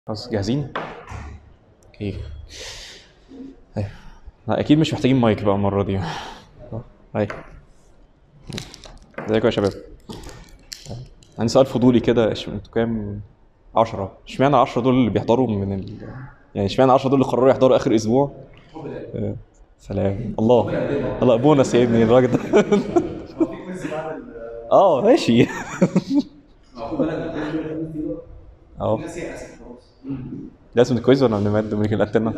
خلاص جاهزين؟ اوكي أيوة. لا اكيد مش محتاجين مايك بقى المره دي هاي ازيكم يا شباب عندي سؤال فضولي كده إش- انتوا كام 10 اشمعنى 10 دول اللي بيحضروا من ال... يعني اشمعنى 10 دول اللي قرروا يحضروا اخر اسبوع آه، سلام الله الله بونس يا ابني الراجل ده اه ماشي اه ده اسم الكويز ولا من مادة من الانتنة؟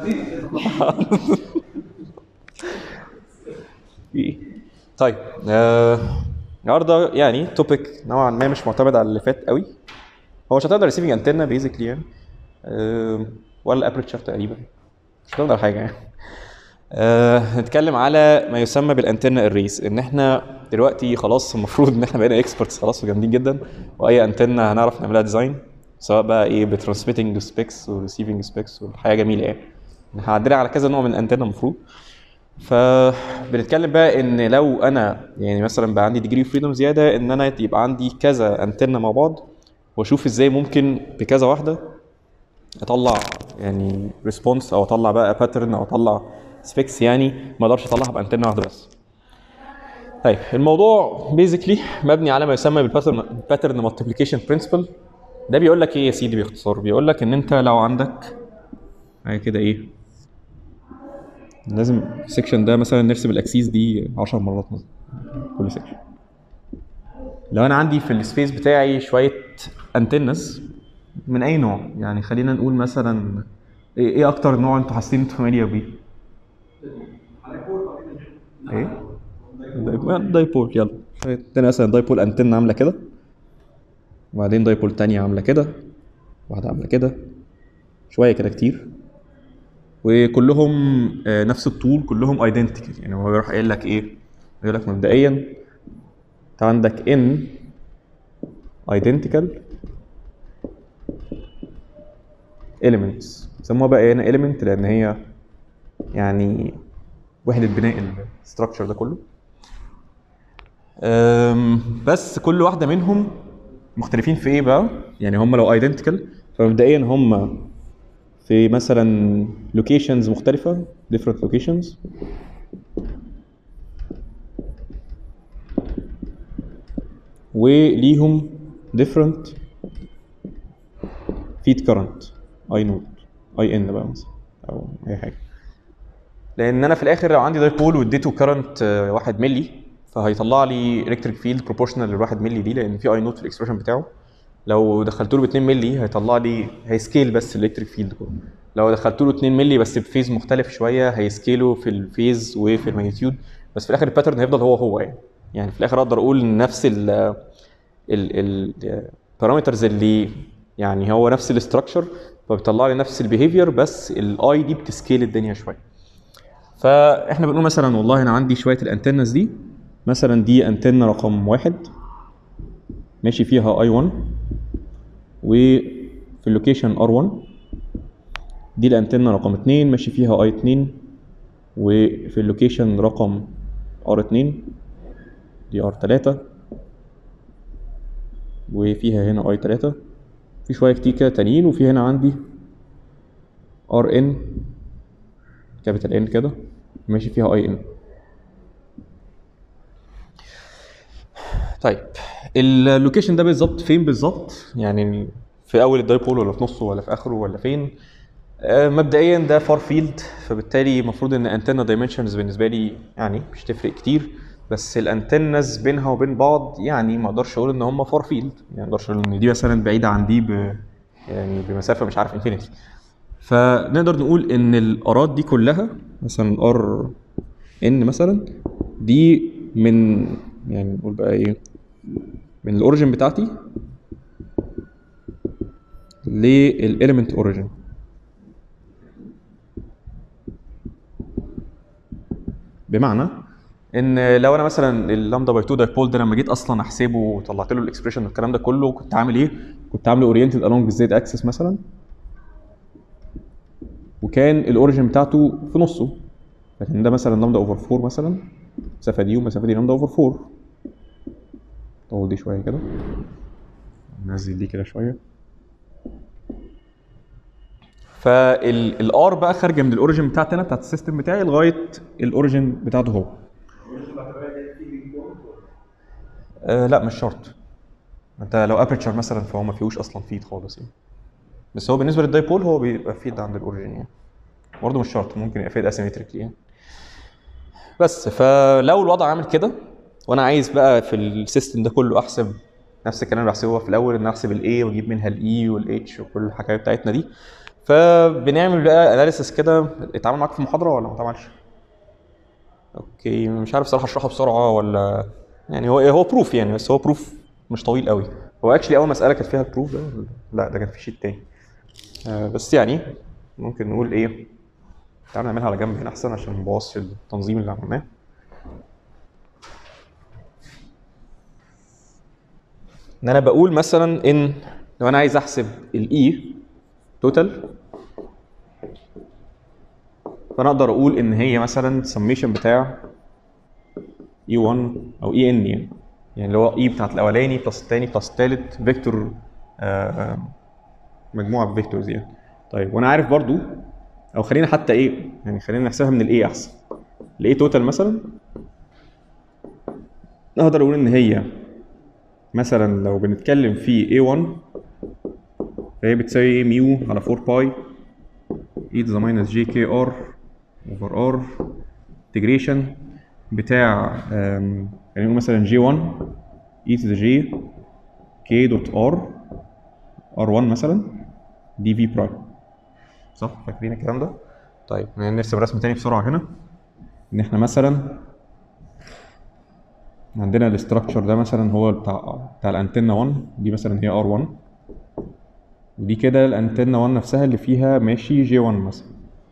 إيه؟ طيب آه، النهارده يعني توبيك نوعا ما مش معتمد على اللي فات قوي هو مش هتقدر ريسيفنج انتنا بيزيكلي يعني آه، ولا ابرتشر تقريبا مش هتقدر حاجه يعني آه، هنتكلم على ما يسمى بالانتنا الريس ان احنا دلوقتي خلاص المفروض ان احنا بقينا اكسبرتس خلاص وجامدين جدا واي انتنا هنعرف نعملها ديزاين سواء بقى ايه بترانسميتنج سبيكس وريسيفنج سبيكس والحاجه جميله يعني احنا عندنا على كذا نوع من الانتنا المفروض فبنتكلم بقى ان لو انا يعني مثلا بقى عندي ديجري فريدوم زياده ان انا يبقى عندي كذا انتنا مع بعض واشوف ازاي ممكن بكذا واحده اطلع يعني ريسبونس او اطلع بقى باترن او اطلع سبيكس يعني ما اقدرش اطلعها بانتنه واحده بس طيب الموضوع بيزيكلي مبني على ما يسمى بالباترن باترن مالتيبليكيشن برنسبل ده بيقول لك ايه يا سيدي باختصار بيقول لك ان انت لو عندك حاجه كده ايه لازم السكشن ده مثلا نرسم الاكسيس دي 10 مرات مثلا كل سكشن لو انا عندي في السبيس بتاعي شويه انتنز من اي نوع يعني خلينا نقول مثلا ايه إيه اكتر نوع انتوا حاسين انتوا فاميليا بيه ايه دايبول دايبول يلا عندنا مثلا دايبول انتن عامله كده وبعدين دايبول تانية عامله كده واحده عامله كده شويه كده كتير وكلهم آه، نفس الطول كلهم ايدنتيكال يعني هو بيروح قايل لك ايه يقول لك مبدئيا انت عندك ان ايدنتيكال elements سموها بقى هنا element لان هي يعني وحده بناء الستراكشر ده كله أم، بس كل واحده منهم مختلفين في ايه بقى يعني هم لو ايدنتيكال فمبدئيا هم في مثلا لوكيشنز مختلفه different locations وليهم different feed current اي نود اي ان بقى مثلا او اي حاجه لان انا في الاخر لو عندي دايبول واديته كرنت 1 ملي فهيطلع لي الكتريك فيلد بروبورشنال لل 1 ملي دي لان في اي نود في الاكسبريشن بتاعه لو دخلت له ب 2 ملي هيطلع لي هيسكيل بس الالكتريك فيلد كله لو دخلت له 2 ملي بس بفيز مختلف شويه هيسكيله في الفيز وفي الماجنتيود بس في الاخر الباترن هيفضل هو هو يعني يعني في الاخر اقدر اقول إن نفس ال البارامترز اللي يعني هو نفس الاستراكشر فبيطلع لي نفس البيهيفير بس الاي دي بتسكيل الدنيا شويه فاحنا بنقول مثلا والله انا عندي شويه الانتنز دي مثلا دي انتنه رقم واحد ماشي فيها اي 1 وفي اللوكيشن ار 1 دي الانتنه رقم 2 ماشي فيها اي 2 وفي اللوكيشن رقم ار 2 دي ار 3 وفيها هنا اي 3 في شويه كتير كده تانيين وفي هنا عندي ار ان كابيتال ان كده ماشي فيها اي ان طيب اللوكيشن ده بالظبط فين بالظبط يعني في اول الدايبول ولا في نصه ولا في اخره ولا فين آه، مبدئيا ده فار فيلد فبالتالي المفروض ان انتنا دايمنشنز بالنسبه لي يعني مش تفرق كتير بس الانتنز بينها وبين بعض يعني ما اقدرش اقول ان هم فار فيلد يعني ما اقدرش اقول ان دي مثلا بعيده عن دي ب يعني بمسافه مش عارف انفينيتي فنقدر نقول ان الارات دي كلها مثلا ار ان مثلا دي من يعني نقول بقى ايه من الاوريجن بتاعتي للاليمنت اوريجن بمعنى ان لو انا مثلا اللامدا باي 2 دايبول ده لما جيت اصلا احسبه وطلعت له الاكسبريشن والكلام ده كله كنت عامل ايه؟ كنت عامله اورينتد along الزد اكسس مثلا وكان الاوريجن بتاعته في نصه لكن ده مثلا لامدا اوفر 4 مثلا المسافه دي والمسافه دي لامدا اوفر 4 طول دي شويه كده ننزل دي كده شويه فالار بقى خارجه من الاوريجن بتاعتي انا بتاعت السيستم بتاعي لغايه الاوريجن بتاعته هو آه لا مش شرط انت لو ابرتشر مثلا فهو ما فيهوش اصلا فيد خالص يعني بس هو بالنسبه للدايبول هو بيبقى فيد عند الاوريجن يعني برضه مش شرط ممكن يبقى فيد اسيمتريكلي يعني بس فلو الوضع عامل كده وانا عايز بقى في السيستم ده كله احسب نفس الكلام اللي بحسبه في الاول ان احسب الاي واجيب منها الاي والاتش وكل الحكايه بتاعتنا دي فبنعمل بقى اناليسيس كده اتعامل معاك في المحاضره ولا ما اتعملش؟ اوكي مش عارف صراحه اشرحه بسرعه ولا يعني هو هو بروف يعني بس هو بروف مش طويل قوي هو اكشلي اول مساله كانت فيها البروف ده لا ده كان في شيت تاني آه بس يعني ممكن نقول ايه تعالى نعملها على جنب هنا احسن عشان نبوظ التنظيم اللي عملناه ان انا بقول مثلا ان لو انا عايز احسب الاي توتال فانا اقدر اقول ان هي مثلا سميشن بتاع اي 1 او اي ان يعني يعني اللي هو اي بتاعت الاولاني بلس الثاني بلس الثالث فيكتور آه مجموعه فيكتورز يعني طيب وانا عارف برضو او خلينا حتى ايه يعني خلينا نحسبها من الاي احسن الاي توتال مثلا اقدر اقول ان هي مثلا لو بنتكلم في A1 فهي بتساوي ميو على 4 باي e to the minus j k r over r integration بتاع خلينا نقول مثلا j1 e to the j k dot r r1 مثلا dv برايم صح فاكرين الكلام ده؟ طيب نرسم رسم تاني بسرعه هنا ان احنا مثلا عندنا الاستراكشر ده مثلا هو بتاع بتاع الانتنه 1 دي مثلا هي ار 1 ودي كده الانتنه 1 نفسها اللي فيها ماشي جي 1 مثلا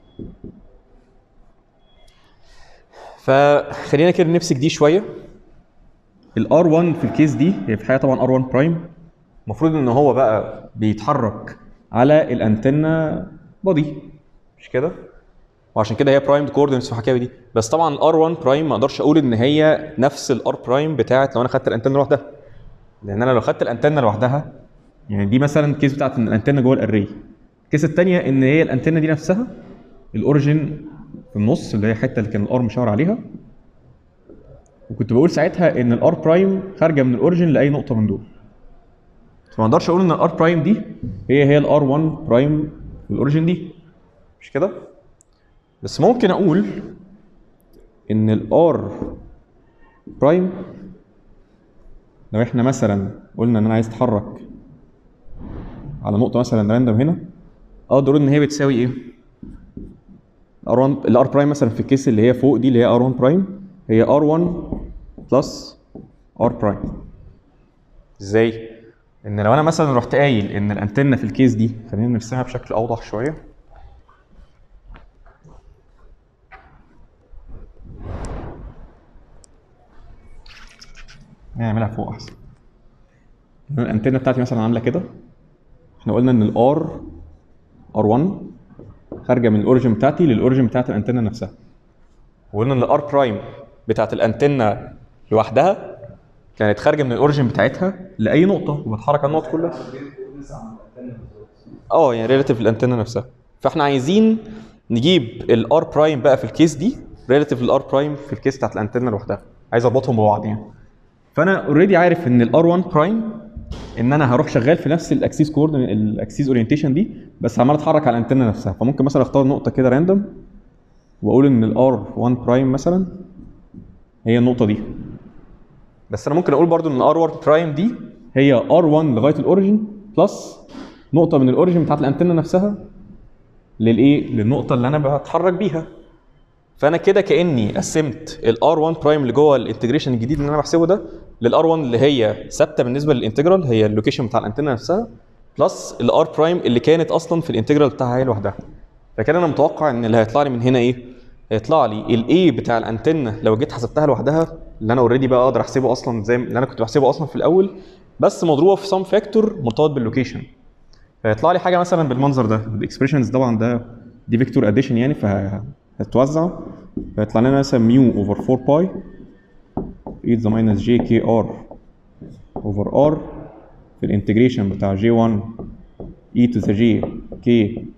فخلينا كده نمسك دي شويه الار 1 في الكيس دي هي في الحقيقه طبعا ار 1 برايم المفروض ان هو بقى بيتحرك على الانتنه بودي مش كده وعشان كده هي برايم كوردينتس في الحكايه دي بس طبعا الار 1 برايم ما اقدرش اقول ان هي نفس الار برايم بتاعت لو انا خدت الانتنه لوحدها لان انا لو خدت الانتنه لوحدها يعني دي مثلا الكيس بتاعت ان الانتنه جوه الاري الكيس الثانيه ان هي الانتنه دي نفسها الاوريجن في النص اللي هي الحته اللي كان الار مشاور عليها وكنت بقول ساعتها ان الار برايم خارجه من الاوريجن لاي نقطه من دول فما اقدرش اقول ان الار برايم دي هي هي الار 1 برايم في الاوريجن دي مش كده بس ممكن اقول ان الار برايم لو احنا مثلا قلنا ان انا عايز اتحرك على نقطه مثلا راندوم هنا اقدر اقول ان هي بتساوي ايه الار 1 الار برايم مثلا في الكيس اللي هي فوق دي اللي هي ار 1 برايم هي ار 1 بلس ار برايم ازاي ان لو انا مثلا رحت قايل ان الانتنه في الكيس دي خلينا نرسمها بشكل اوضح شويه نعملها فوق احسن الانتنه بتاعتي مثلا عامله كده احنا قلنا ان الار ار1 خارجه من الاوريجن بتاعتي للاوريجن بتاعت الانتنه نفسها وقلنا ان الار برايم بتاعت الانتنه لوحدها كانت خارجه من الاوريجن بتاعتها لاي نقطه وبتحرك على النقط كلها اه يعني ريلاتيف للانتنه نفسها فاحنا عايزين نجيب الار برايم بقى في الكيس دي ريلاتيف للار برايم في الكيس بتاعت الانتنه لوحدها عايز اربطهم ببعض يعني فانا اوريدي عارف ان الار 1 برايم ان انا هروح شغال في نفس الاكسيس كورد الاكسيس اورينتيشن دي بس عمال اتحرك على الانتنه نفسها فممكن مثلا اختار نقطه كده راندوم واقول ان الار 1 برايم مثلا هي النقطه دي بس انا ممكن اقول برضو ان ار 1 برايم دي هي ار 1 لغايه الاوريجن بلس نقطه من الاوريجن بتاعت الانتنه نفسها للايه للنقطه اللي انا بتحرك بيها فانا كده كاني قسمت الار 1 برايم اللي جوه الانتجريشن الجديد اللي انا بحسبه ده للار 1 اللي هي ثابته بالنسبه للانتجرال هي اللوكيشن بتاع الانتنه نفسها بلس الار برايم اللي كانت اصلا في الانتجرال بتاعها هي لوحدها فكده انا متوقع ان اللي هيطلع لي من هنا ايه هيطلع لي الاي بتاع الانتنه لو جيت حسبتها لوحدها اللي انا اوريدي بقى اقدر احسبه اصلا زي اللي انا كنت بحسبه اصلا في الاول بس مضروبه في سم فاكتور مرتبط باللوكيشن فيطلع لي حاجه مثلا بالمنظر ده الاكسبريشنز طبعا ده دي فيكتور اديشن يعني فهتتوزع فيطلع لنا مثلا ميو اوفر 4 باي e to the minus j k r over r في الانتجريشن بتاع j1 e to the j k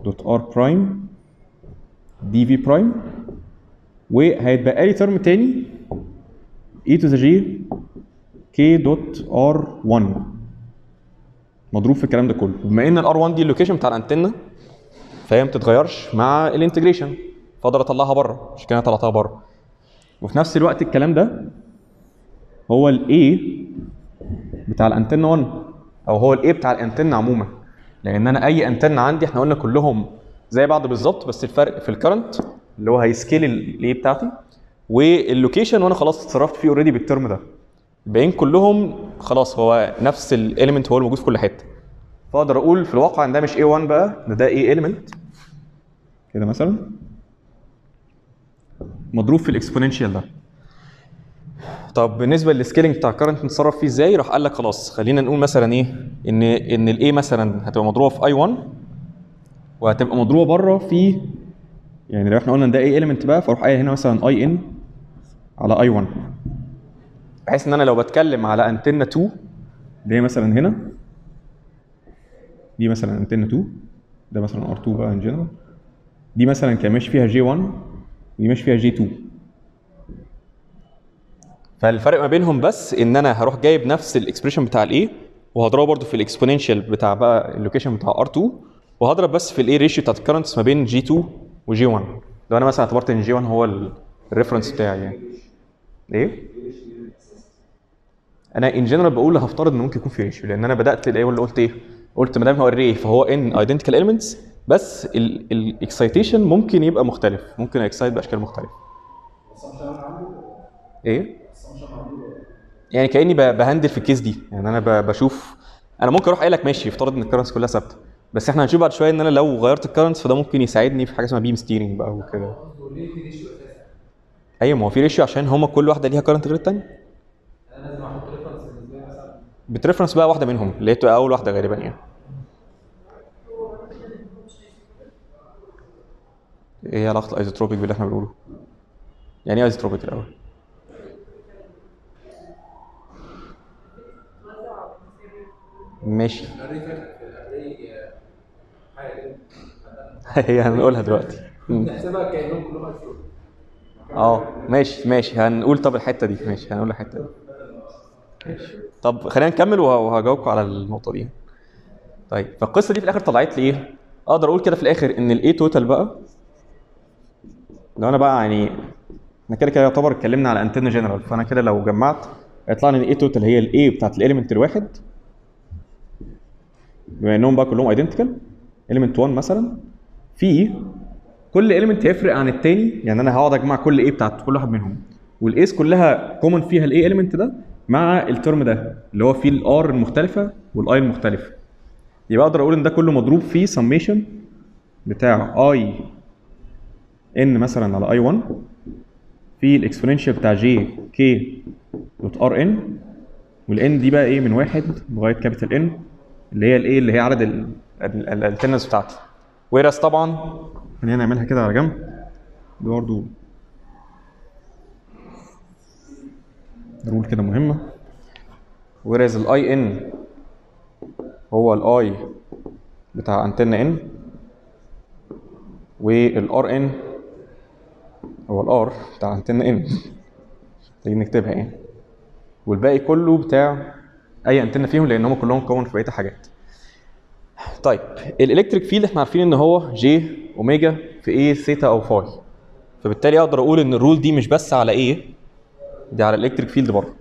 دوت ار برايم دي في برايم وهيتبقى لي ترم تاني e to the g k دوت ار 1 مضروب في الكلام ده كله بما ان الار 1 دي اللوكيشن بتاع الانتنه فهي ما بتتغيرش مع الانتجريشن فاقدر اطلعها بره مش كده أنا طلعتها بره وفي نفس الوقت الكلام ده هو الاي بتاع الانتنه 1 او هو الاي بتاع الانتنه عموما لان انا اي انتنه عندي احنا قلنا كلهم زي بعض بالظبط بس الفرق في الكرنت اللي هو هيسكيل الاي بتاعتي واللوكيشن وانا خلاص اتصرفت فيه اوريدي بالترم ده الباقيين كلهم خلاص هو نفس الاليمنت هو الموجود في كل حته فاقدر اقول في الواقع ان ده مش A1 بقى ده ده A element كده مثلا مضروب في الاكسبوننشال ده طب بالنسبه للسكيلنج بتاع الكرنت نتصرف فيه ازاي راح قال لك خلاص خلينا نقول مثلا ايه ان ان الاي مثلا هتبقى مضروبه في اي 1 وهتبقى مضروبه بره في يعني لو احنا قلنا ان ده اي element بقى فاروح قايل هنا مثلا اي ان على اي 1 بحيث ان انا لو بتكلم على انتنه 2 اللي هي مثلا هنا دي مثلا انتنه 2 ده مثلا ار2 بقى ان جنرال دي مثلا كان ماشي فيها جي 1 ودي ماشي فيها جي 2 فالفرق ما بينهم بس ان انا هروح جايب نفس الاكسبريشن بتاع الاي وهضربه برضه في الاكسبوننشال بتاع بقى اللوكيشن بتاع ار2 وهضرب بس في الاي ريشيو بتاعت الكرنتس ما بين جي 2 وجي 1 لو انا مثلا اعتبرت ان جي 1 هو الريفرنس بتاعي يعني ايه؟ انا ان جنرال بقول هفترض ان ممكن يكون في ريشيو لان انا بدات الاول قلت ايه؟ قلت ما دام هو الري فهو ان ايدنتيكال اليمنتس بس الاكسايتيشن ممكن يبقى مختلف ممكن اكسايت باشكال مختلفه ايه؟ يعني كاني ب- بهندل في الكيس دي يعني انا ب- بشوف انا ممكن اروح قايل لك ماشي افترض ان الكرنس كلها ثابته بس احنا هنشوف بعد شويه ان انا لو غيرت الكرنس فده ممكن يساعدني في حاجه اسمها بيم ستيرنج بقى وكده ليه في ريشيو اساسا؟ ايوه ما هو في ريشيو عشان هما كل واحده ليها كرنت غير الثانيه انا لازم احط ريفرنس بالنسبه لي مثلا بتريفرنس بقى واحده منهم اللي هي تبقى اول واحده غالبا يعني ايه علاقه الايزوتروبيك باللي احنا بنقوله يعني ايه ايزوتروبيك الاول ماشي الاري فاكت الاري حاجه هي هنقولها دلوقتي مم. نحسبها كانهم كلهم ايزوتروبيك اه ماشي ماشي هنقول طب الحته دي ماشي هنقول الحته دي ماشي طب خلينا نكمل وه- وهجاوبكم على النقطه دي طيب فالقصه دي في الاخر طلعت لي ايه اقدر اقول كده في الاخر ان الاي توتال بقى لو انا بقى يعني احنا كده كده يعتبر اتكلمنا على انتنا جنرال فانا كده لو جمعت هيطلع لي ان الاي توتال هي الاي بتاعت الاليمنت الواحد بما انهم بقى كلهم ايدنتيكال اليمنت 1 مثلا في كل اليمنت هيفرق عن التاني يعني انا هقعد اجمع كل ايه بتاعت كل واحد منهم والايس كلها كومن فيها الاي اليمنت ده مع الترم ده اللي هو فيه الار المختلفه والاي المختلفه يبقى اقدر اقول ان ده كله مضروب في سميشن بتاع اي ان مثلا على اي 1 في الاكسبوننشال بتاع جي كي دوت ار ان والان دي بقى ايه من واحد لغايه كابيتال ان اللي هي الايه اللي هي عدد التنس بتاعتي ويرس طبعا خلينا نعملها كده على جنب دي برضه رول كده مهمه whereas الاي ان هو الاي بتاع انتنا ان والار ان هو الار بتاع انتنا ان تيجي نكتبها يعني والباقي كله بتاع اي انتنا فيهم لان هم كلهم كومن في بقيه الحاجات طيب الالكتريك فيلد احنا عارفين ان هو جي اوميجا في ايه ثيتا او فاي فبالتالي اقدر اقول ان الرول دي مش بس على ايه دي على الالكتريك فيلد برضه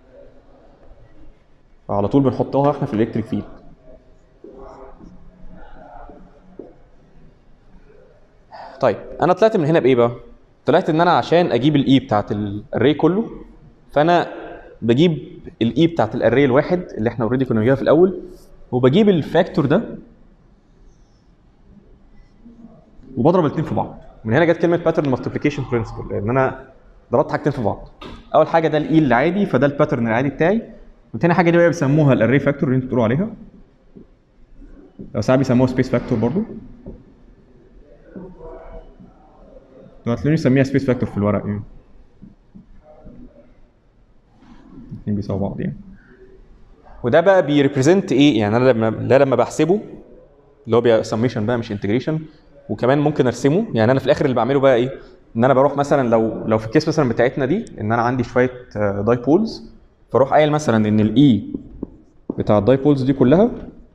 فعلى طول بنحطها احنا في الالكتريك فيلد طيب انا طلعت من هنا بايه بقى طلعت ان انا عشان اجيب الاي بتاعت الاري كله فانا بجيب الاي بتاعت الاري الواحد اللي احنا اوريدي كنا بنجيبها في الاول وبجيب الفاكتور ده وبضرب الاثنين في بعض من هنا جت كلمه باترن مالتيبيكيشن برنسبل لان انا ضربت حاجتين في بعض اول حاجه ده الاي العادي فده الباترن العادي بتاعي وتاني حاجه دي بقى بيسموها الاري فاكتور اللي انتوا بتقولوا عليها او ساعات بيسموها سبيس فاكتور برضو انتوا هتلاقوني نسميها سبيس فاكتور في الورق يعني الاثنين بيساووا بعض يعني وده بقى بيريبريزنت ايه يعني انا لما لا لما بحسبه اللي هو بيبقى سميشن بقى مش انتجريشن وكمان ممكن ارسمه يعني انا في الاخر اللي بعمله بقى ايه ان انا بروح مثلا لو لو في الكيس مثلا بتاعتنا دي ان انا عندي شويه داي بولز فاروح قايل مثلا ان الاي بتاع الداي بولز دي كلها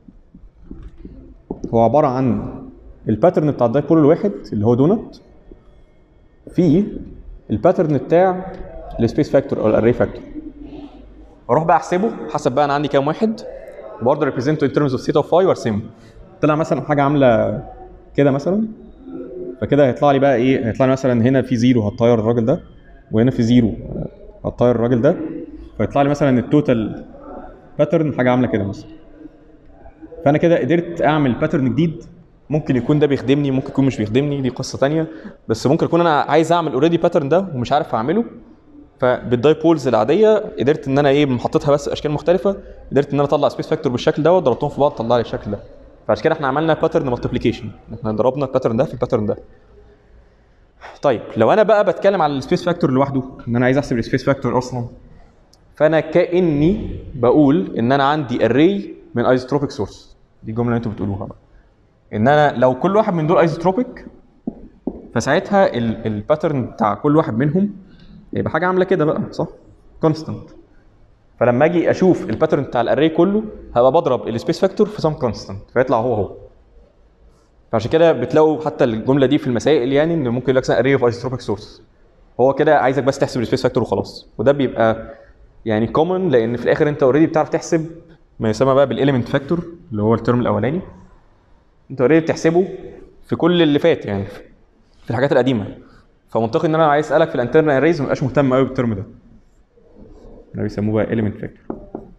هو عباره عن الباترن بتاع الداي بول الواحد اللي هو دونت في الباترن بتاع السبيس فاكتور او الاري فاكتور اروح بقى احسبه حسب بقى انا عندي كام واحد برضه ريبريزنته ان ترمز اوف ثيتا اوف فاي وارسمه طلع مثلا حاجه عامله كده مثلا فكده هيطلع لي بقى ايه هيطلع لي مثلا هنا في زيرو هتطير الراجل ده وهنا في زيرو هتطير الراجل ده فيطلع لي مثلا التوتال باترن حاجه عامله كده مثلا فانا كده قدرت اعمل باترن جديد ممكن يكون ده بيخدمني ممكن يكون مش بيخدمني دي قصه تانية بس ممكن يكون انا عايز اعمل اوريدي باترن ده ومش عارف اعمله فبالداي بولز العاديه قدرت ان انا ايه محطتها بس اشكال مختلفه قدرت ان انا اطلع سبيس فاكتور بالشكل ده وضربتهم في بعض طلع لي الشكل ده فعشان كده احنا عملنا باترن مالتيبليكيشن احنا ضربنا الباترن ده في الباترن ده طيب لو انا بقى بتكلم على السبيس فاكتور لوحده ان انا عايز احسب السبيس فاكتور اصلا فانا كاني بقول ان انا عندي اري من ايزوتروبيك سورس دي الجمله اللي انتوا بتقولوها بقى ان انا لو كل واحد من دول ايزوتروبيك فساعتها الباترن بتاع كل واحد منهم يبقى حاجه عامله كده بقى صح كونستانت فلما اجي اشوف الباترن بتاع الاري كله هبقى بضرب السبيس فاكتور في سم كونستانت فيطلع هو هو فعشان كده بتلاقوا حتى الجمله دي في المسائل يعني ان ممكن يقول لك اري اوف ايزوتروبيك سورس هو كده عايزك بس تحسب السبيس فاكتور وخلاص وده بيبقى يعني كومن لان في الاخر انت اوريدي بتعرف تحسب ما يسمى بقى بالاليمنت فاكتور اللي هو الترم الاولاني انت اوريدي بتحسبه في كل اللي فات يعني في الحاجات القديمه فمنطقي ان انا عايز اسالك في الانترنال اريز ما يبقاش مهتم قوي بالترم ده ده بيسموه بقى element factor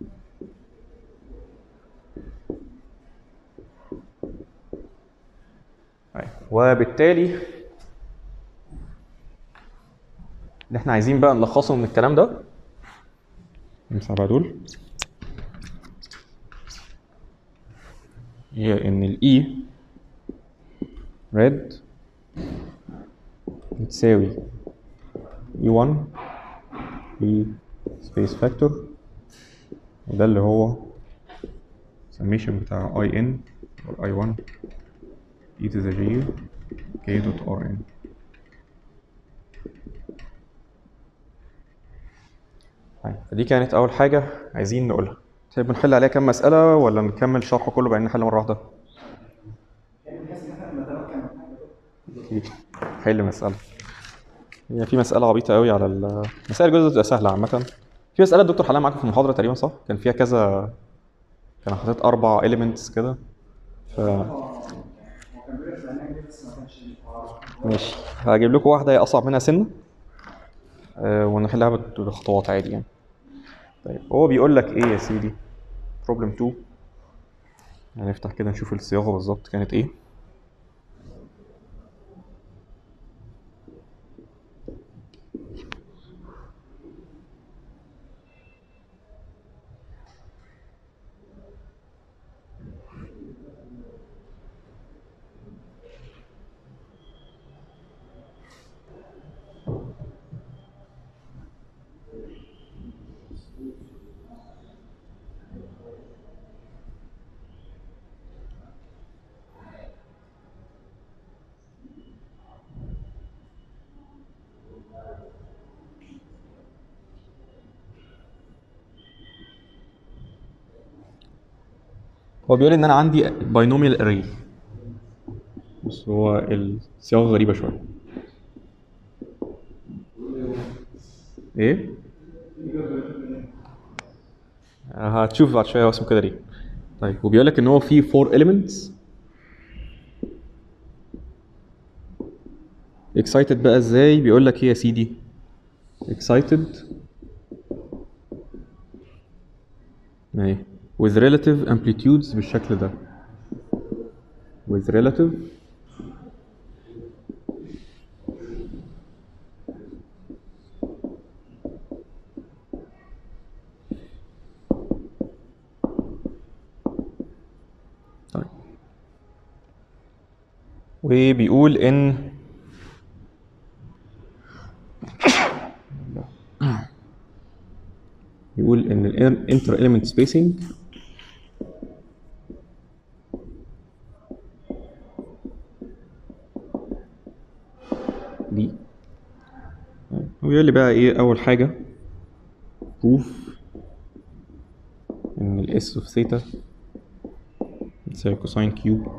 طيب وبالتالي اللي احنا عايزين بقى نلخصه من الكلام ده نمسح بقى دول هي ان الاي red بتساوي E1 في سبيس فاكتور وده اللي هو summation بتاع in or i1 e to the g k dot rn طيب فدي كانت أول حاجة عايزين نقولها طيب نحل عليها كام مسألة ولا نكمل شرحه كله بعدين نحل مرة واحدة؟ أكيد. حل مسألة هي في مسألة عبيطة قوي على ال مسائل الجزء بتبقى سهلة عامة في مسألة الدكتور حلها معاكم في المحاضرة تقريبا صح؟ كان فيها كذا كان حاطط أربع elements كده ف ماشي هجيب لكم واحدة هي أصعب منها سنة آه، ونحلها بت- بالخطوات عادي يعني طيب هو بيقول لك إيه يا سيدي؟ problem 2 هنفتح كده نشوف الصياغة بالظبط كانت إيه هو بيقول ان انا عندي باينوميال اري بس هو الصياغه غريبه شويه ايه هتشوف بعد شويه هو اسمه كده ليه طيب وبيقول لك ان هو في 4 elements excited بقى ازاي بيقول لك ايه يا سيدي excited اهي with relative amplitudes بالشكل ده with relative طيب وبيقول ان بيقول ان الانتر element spacing دي ويقول لي بقى ايه اول حاجه بروف ان الاس اوف ثيتا يساوي كوساين كيوبد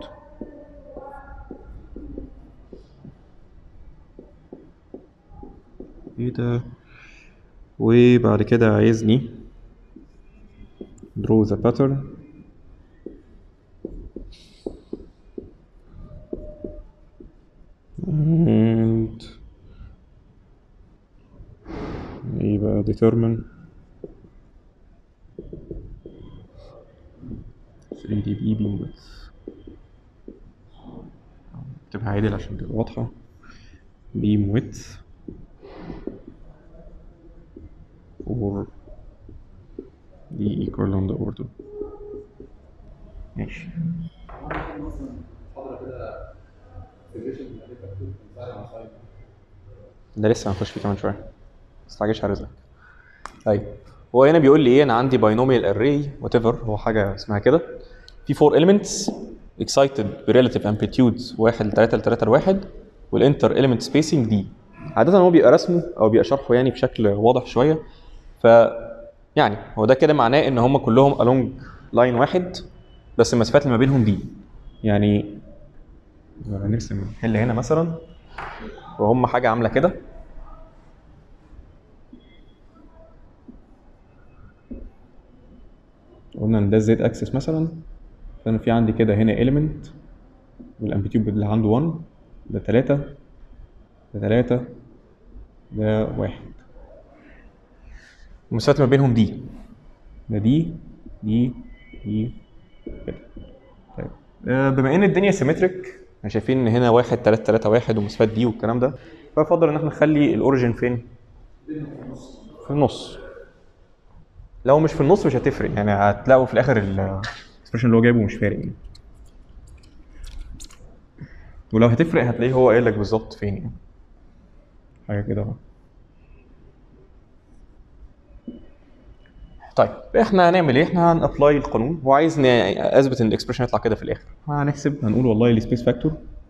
ثيتا وبعد كده عايزني draw the pattern and يبقى determine 3D beam width تبقى عادل عشان تبقى واضحة beam width for the equivalent order ماشي محاضره كده سيجريشن الالف مكتوب بتاع على سايد ده لسه هنخش فيه كمان شويه ما تستعجلش على رزقك طيب هو هنا بيقول لي ايه انا عندي باينوميال اري وات ايفر هو حاجه اسمها كده في 4 elements excited بريلاتيف amplitudes 1 ل 3 ل 3 ل 1 والانتر element spacing دي عاده هو بيبقى رسمه او بيبقى شرحه يعني بشكل واضح شويه ف يعني هو ده كده معناه ان هم كلهم along لاين واحد بس المسافات اللي ما بينهم دي يعني نرسم حل هنا مثلا وهم حاجه عامله كده قلنا ان ده الزد اكسس مثلا فانا في عندي كده هنا element والامبليتيود اللي عنده 1 ده 3 ده 3 ده 1 المسافات ما بينهم دي ده دي دي دي كده طيب آه، بما ان الدنيا سيمتريك احنا شايفين ان هنا 1 3 3 1 والمسافات دي والكلام ده فافضل ان احنا نخلي الاوريجن فين؟ في النص لو مش في النص مش هتفرق يعني هتلاقوا في الاخر الاكسبريشن اللي هو جايبه مش فارق يعني ولو هتفرق هتلاقيه هو قايل لك بالظبط فين يعني حاجه كده اهو طيب احنا هنعمل ايه؟ احنا هنابلاي القانون هو عايز ن- اثبت ان الاكسبريشن يطلع كده في الاخر هنحسب هنقول والله السبيس فاكتور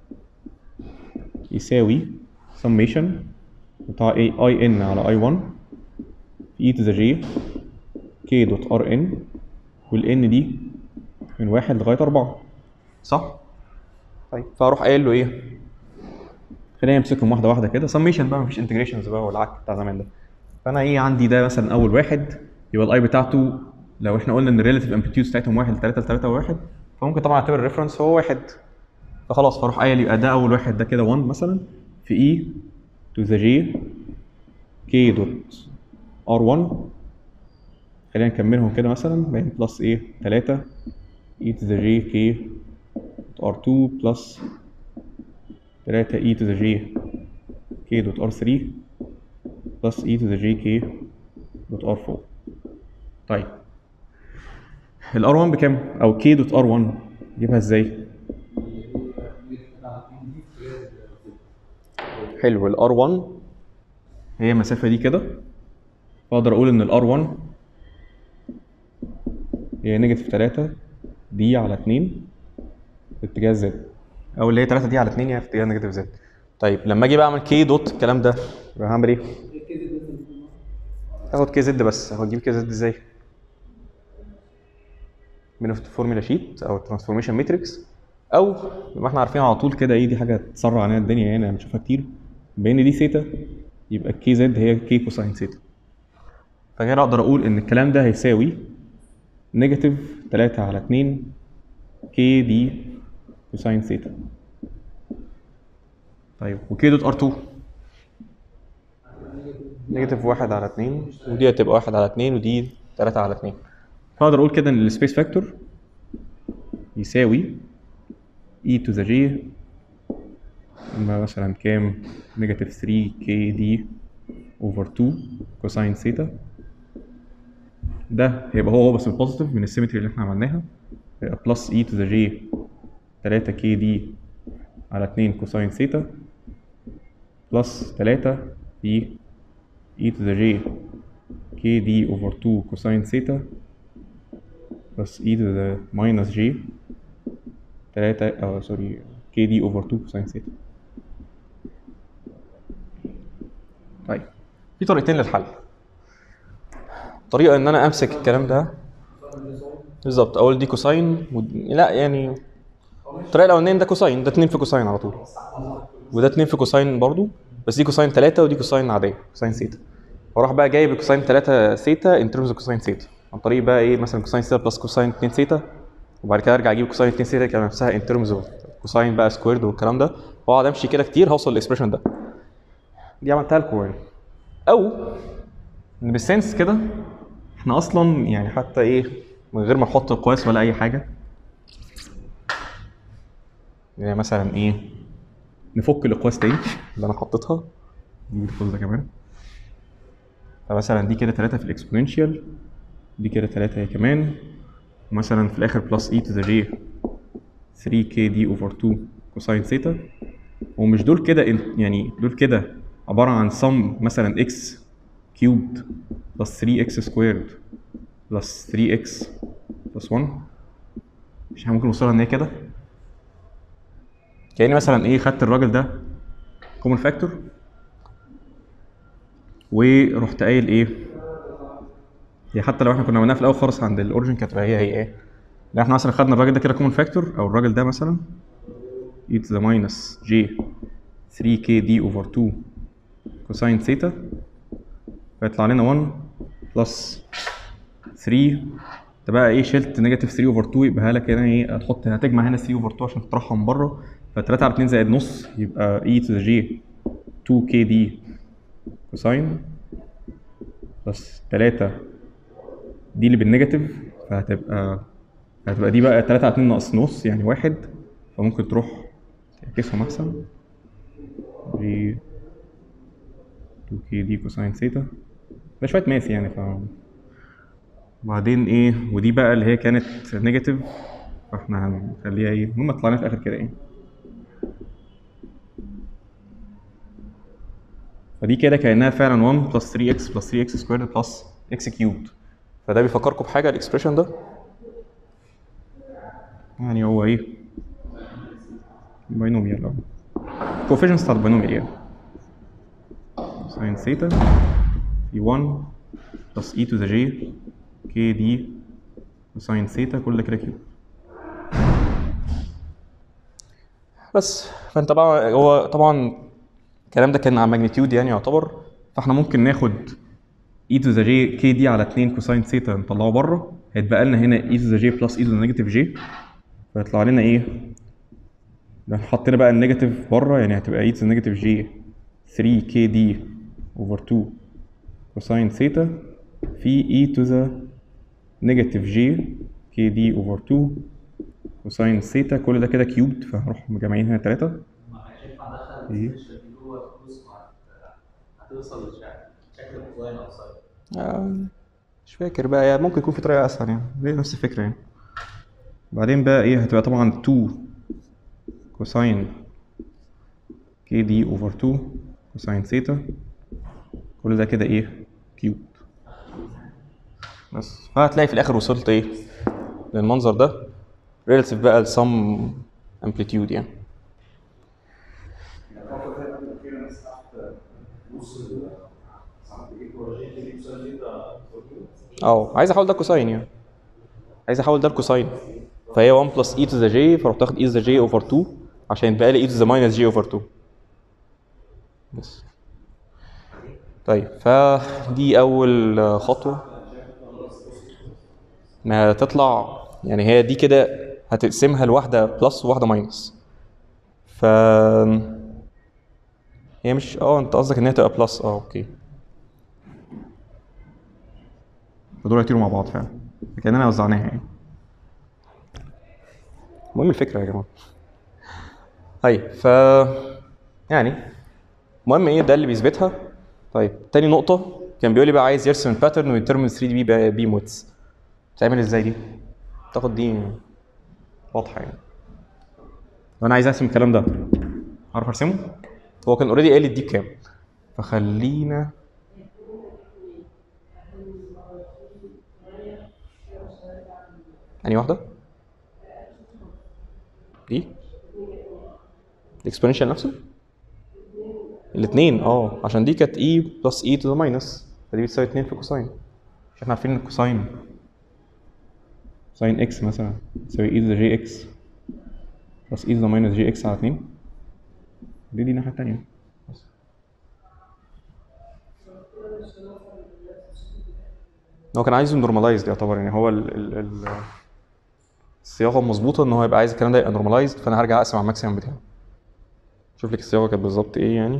يساوي سميشن بتاع ايه اي ان على اي 1 في اي تو ذا جي كي دوت ار ان والان دي من واحد لغايه اربعه صح؟ طيب فاروح قايل له ايه؟ خلينا نمسكهم واحده واحده كده سميشن بقى مفيش انتجريشنز بقى والعك بتاع زمان ده فانا ايه عندي ده مثلا اول واحد يبقى الاي بتاعته لو احنا قلنا ان الريلاتيف امبليتيود بتاعتهم 1 ل 3 ل 3 و1 فممكن طبعا اعتبر الريفرنس هو واحد فخلاص فاروح قايل يبقى ده اول واحد ده كده 1 مثلا في اي تو ذا جي كي دوت ار 1 خلينا نكملهم كده مثلا باين بلس ايه 3 اي تو ذا جي كي ار 2 بلس 3 اي تو ذا جي كي دوت ار 3 بلس اي تو ذا جي كي دوت ار 4 طيب الار 1 بكام او كي دوت ار 1 اجيبها ازاي حلو الار 1 هي المسافه دي كده فاقدر اقول ان الار 1 هي نيجاتيف 3 دي على 2 في اتجاه زد او اللي هي 3 دي على 2 يعني في اتجاه نيجاتيف زد طيب لما اجي بقى اعمل كي دوت الكلام ده يبقى هعمل ايه؟ هاخد كي زد بس هاخد اجيب كي زد ازاي؟ من الفورمولا شيت او الترانسفورميشن ماتريكس او يبقى احنا عارفين على طول كده ايه دي حاجه تسرع علينا الدنيا يعني بنشوفها كتير بان دي ثيتا يبقى كي زد هي كي كوساين ثيتا فكده اقدر اقول ان الكلام ده هيساوي نيجاتيف 3 على 2 كي دي كوساين ثيتا طيب وكي دوت ار 2 نيجاتيف 1 على 2 ودي هتبقى 1 على 2 ودي 3 على 2 فاقدر اقول كده ان السبيس فاكتور يساوي e to the j يبقى مثلا كام نيجاتيف 3 كي دي اوفر 2 كوساين ثيتا ده هيبقى هو هو بس البوزيتيف من السيمتري اللي احنا عملناها هيبقى بلس اي تو ذا جي 3 كي دي على 2 كوساين ثيتا بلس 3 في اي تو ذا جي كي دي اوفر 2 كوساين ثيتا بلس اي تو ذا ماينس جي 3 اه سوري كي دي اوفر 2 كوساين ثيتا طيب في طريقتين للحل طريقه ان انا امسك الكلام ده بالظبط اقول دي كوساين ود... لا يعني الطريقه الاولانيه ده كوساين ده 2 في كوساين على طول وده 2 في كوساين برضو بس دي كوساين 3 ودي كوساين عاديه كوساين سيتا واروح بقى جايب كوساين 3 سيتا ان ترمز كوساين سيتا عن طريق بقى ايه مثلا كوساين سيتا بلس كوساين 2 سيتا وبعد كده ارجع اجيب كوساين 2 سيتا كمان نفسها ان ترمز كوساين بقى سكويرد والكلام ده واقعد امشي كده كتير هوصل للاكسبريشن ده دي عملتها لكم يعني او ان بالسنس كده احنا اصلا يعني حتى ايه من غير ما نحط القياس ولا اي حاجه يعني مثلا ايه نفك الاقواس تاني اللي انا حطيتها نجيب القوس ده كمان فمثلا دي كده 3 في الاكسبوننشال دي كده 3 هي كمان ومثلا في الاخر بلس اي تو ذا جي 3 كي دي اوفر 2 كوساين ثيتا ومش دول كده إن- يعني دول كده عباره عن sum مثلا اكس كيوبد بلس 3 اكس سكويرد بلس 3 اكس بلس 1 مش احنا ممكن نوصلها ان هي كده كاني مثلا ايه خدت الراجل ده كومن فاكتور ورحت قايل ايه هي حتى لو احنا كنا عملناها في الاول خالص عند الاوريجن كانت هي هي ايه لو احنا مثلا خدنا الراجل ده كده كومن فاكتور او الراجل ده مثلا e to the minus j 3k d over 2 كوساين ثيتا فيطلع لنا 1 بلس 3 ده بقى ايه شلت نيجاتيف 3 اوفر 2 يبقى لك هنا ايه هتحط هتجمع هنا 3 اوفر 2 عشان تطرحها من بره ف 3 على 2 زائد نص يبقى e to the j 2 k d كوساين بلس 3 دي اللي بالنيجاتيف فهتبقى هتبقى دي بقى 3 على 2 ناقص نص يعني واحد فممكن تروح تعكسهم احسن دي 2 كي دي كوساين ثيتا ده شويه ماث يعني ف وبعدين ايه ودي بقى اللي هي كانت نيجاتيف فاحنا هنخليها ايه المهم طلعنا في الاخر كده ايه فدي كده كانها فعلا 1 بلس 3 اكس بلس 3 اكس سكويرد بلس اكس كيوبد فده بيفكركم بحاجه الاكسبريشن ده يعني هو ايه باينوميال اه كوفيشنز بتاعت الباينوميال يعني ساين ثيتا في 1 بلس اي تو ذا جي كي دي وساين ثيتا كل ده كده كيو بس فانت بقى هو طبعا الكلام ده كان على ماجنتيود يعني يعتبر فاحنا ممكن ناخد اي تو ذا جي كي دي على 2 كوساين ثيتا نطلعه بره هيتبقى لنا هنا اي تو ذا جي بلس اي تو ذا نيجاتيف جي فيطلع لنا ايه لو حطينا بقى النيجاتيف بره يعني هتبقى اي تو نيجاتيف جي 3 كي دي اوفر 2 كوساين ثيتا في اي تو ذا نيجاتيف جي كي دي اوفر 2 كوساين ثيتا كل ده كده كيوبد فهنروح مجمعين هنا 3 معلش ينفع ادخل إيه؟ السبيشال دي جوه القوس مع هتوصل لشكل شكل كوزاين او ساين آه، مش فاكر بقى يعني ممكن يكون في طريقة أسهل يعني هي نفس الفكرة يعني بعدين بقى إيه هتبقى طبعا 2 كوساين كي دي أوفر 2 كوساين ثيتا كل ده كده إيه كيوب بس فهتلاقي في الآخر وصلت إيه للمنظر ده ريلاتيف بقى لسم امبليتيود يعني يعني الفترة اللي فاتت الأخيرة ناس تحت نص ال ساعات الإيكوالوجية دي بيوصل لي ده اه عايز احول ده كوساين يعني عايز احول ده لكوساين فهي 1 بلس اي تو ذا جي فرحت تاخد اي تو ذا جي اوفر 2 عشان يتبقى لي اي تو ذا ماينس جي اوفر 2 بس طيب فدي اول خطوه ما تطلع يعني هي دي كده هتقسمها لواحده بلس وواحده ماينس ف هي مش اه انت قصدك ان هي تبقى بلس اه اوكي فدول هيطيروا مع بعض فعلا كاننا وزعناها يعني المهم الفكره يا جماعه طيب ف يعني المهم ايه ده اللي بيثبتها طيب تاني نقطه كان بيقول لي بقى عايز يرسم الباترن ويترمن 3 دي بي بي موتس تعمل ازاي دي تاخد دي واضحه يعني لو انا عايز ارسم الكلام ده هعرف ارسمه هو كان اوريدي قال لي دي بكام فخلينا انهي واحده دي الاكسبوننشال نفسه الاثنين اه عشان دي كانت اي بلس اي تو ذا ماينس فدي بتساوي 2 في كوساين مش احنا عارفين ان الكوساين ساين اكس مثلا تساوي اي تو ذا جي اكس بلس اي تو ذا ماينس جي اكس على 2 دي دي الناحيه الثانيه هو كان عايزه نورماليزد يعتبر يعني هو ال ال ال الصياغه مظبوطه ان هو يبقى عايز الكلام ده يبقى نورماليزد فانا هرجع اقسم على الماكسيمم بتاعه شوف لك الصياغه كانت بالظبط ايه يعني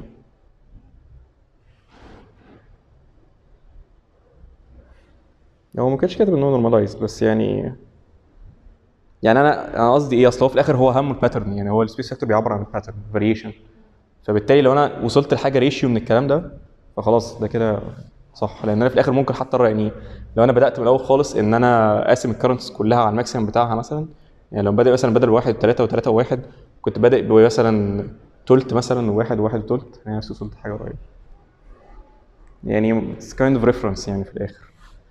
هو ما كانش كاتب ان هو نورماليزد بس يعني يعني انا انا قصدي ايه اصل هو في الاخر هو همه الباترن يعني هو السبيس فاكتور بيعبر عن الباترن فاريشن فبالتالي لو انا وصلت لحاجه ريشيو من الكلام ده فخلاص ده كده صح لان انا في الاخر ممكن حتى يعني لو انا بدات من الاول خالص ان انا قاسم الكرنتس كلها على الماكسيمم بتاعها مثلا يعني لو بادئ مثلا بدل واحد وثلاثه وثلاثه وواحد كنت بادئ بمثلا تلت مثلا وواحد وواحد وتلت انا نفسي وصلت حاجه قريبه يعني it's kind of reference يعني في الاخر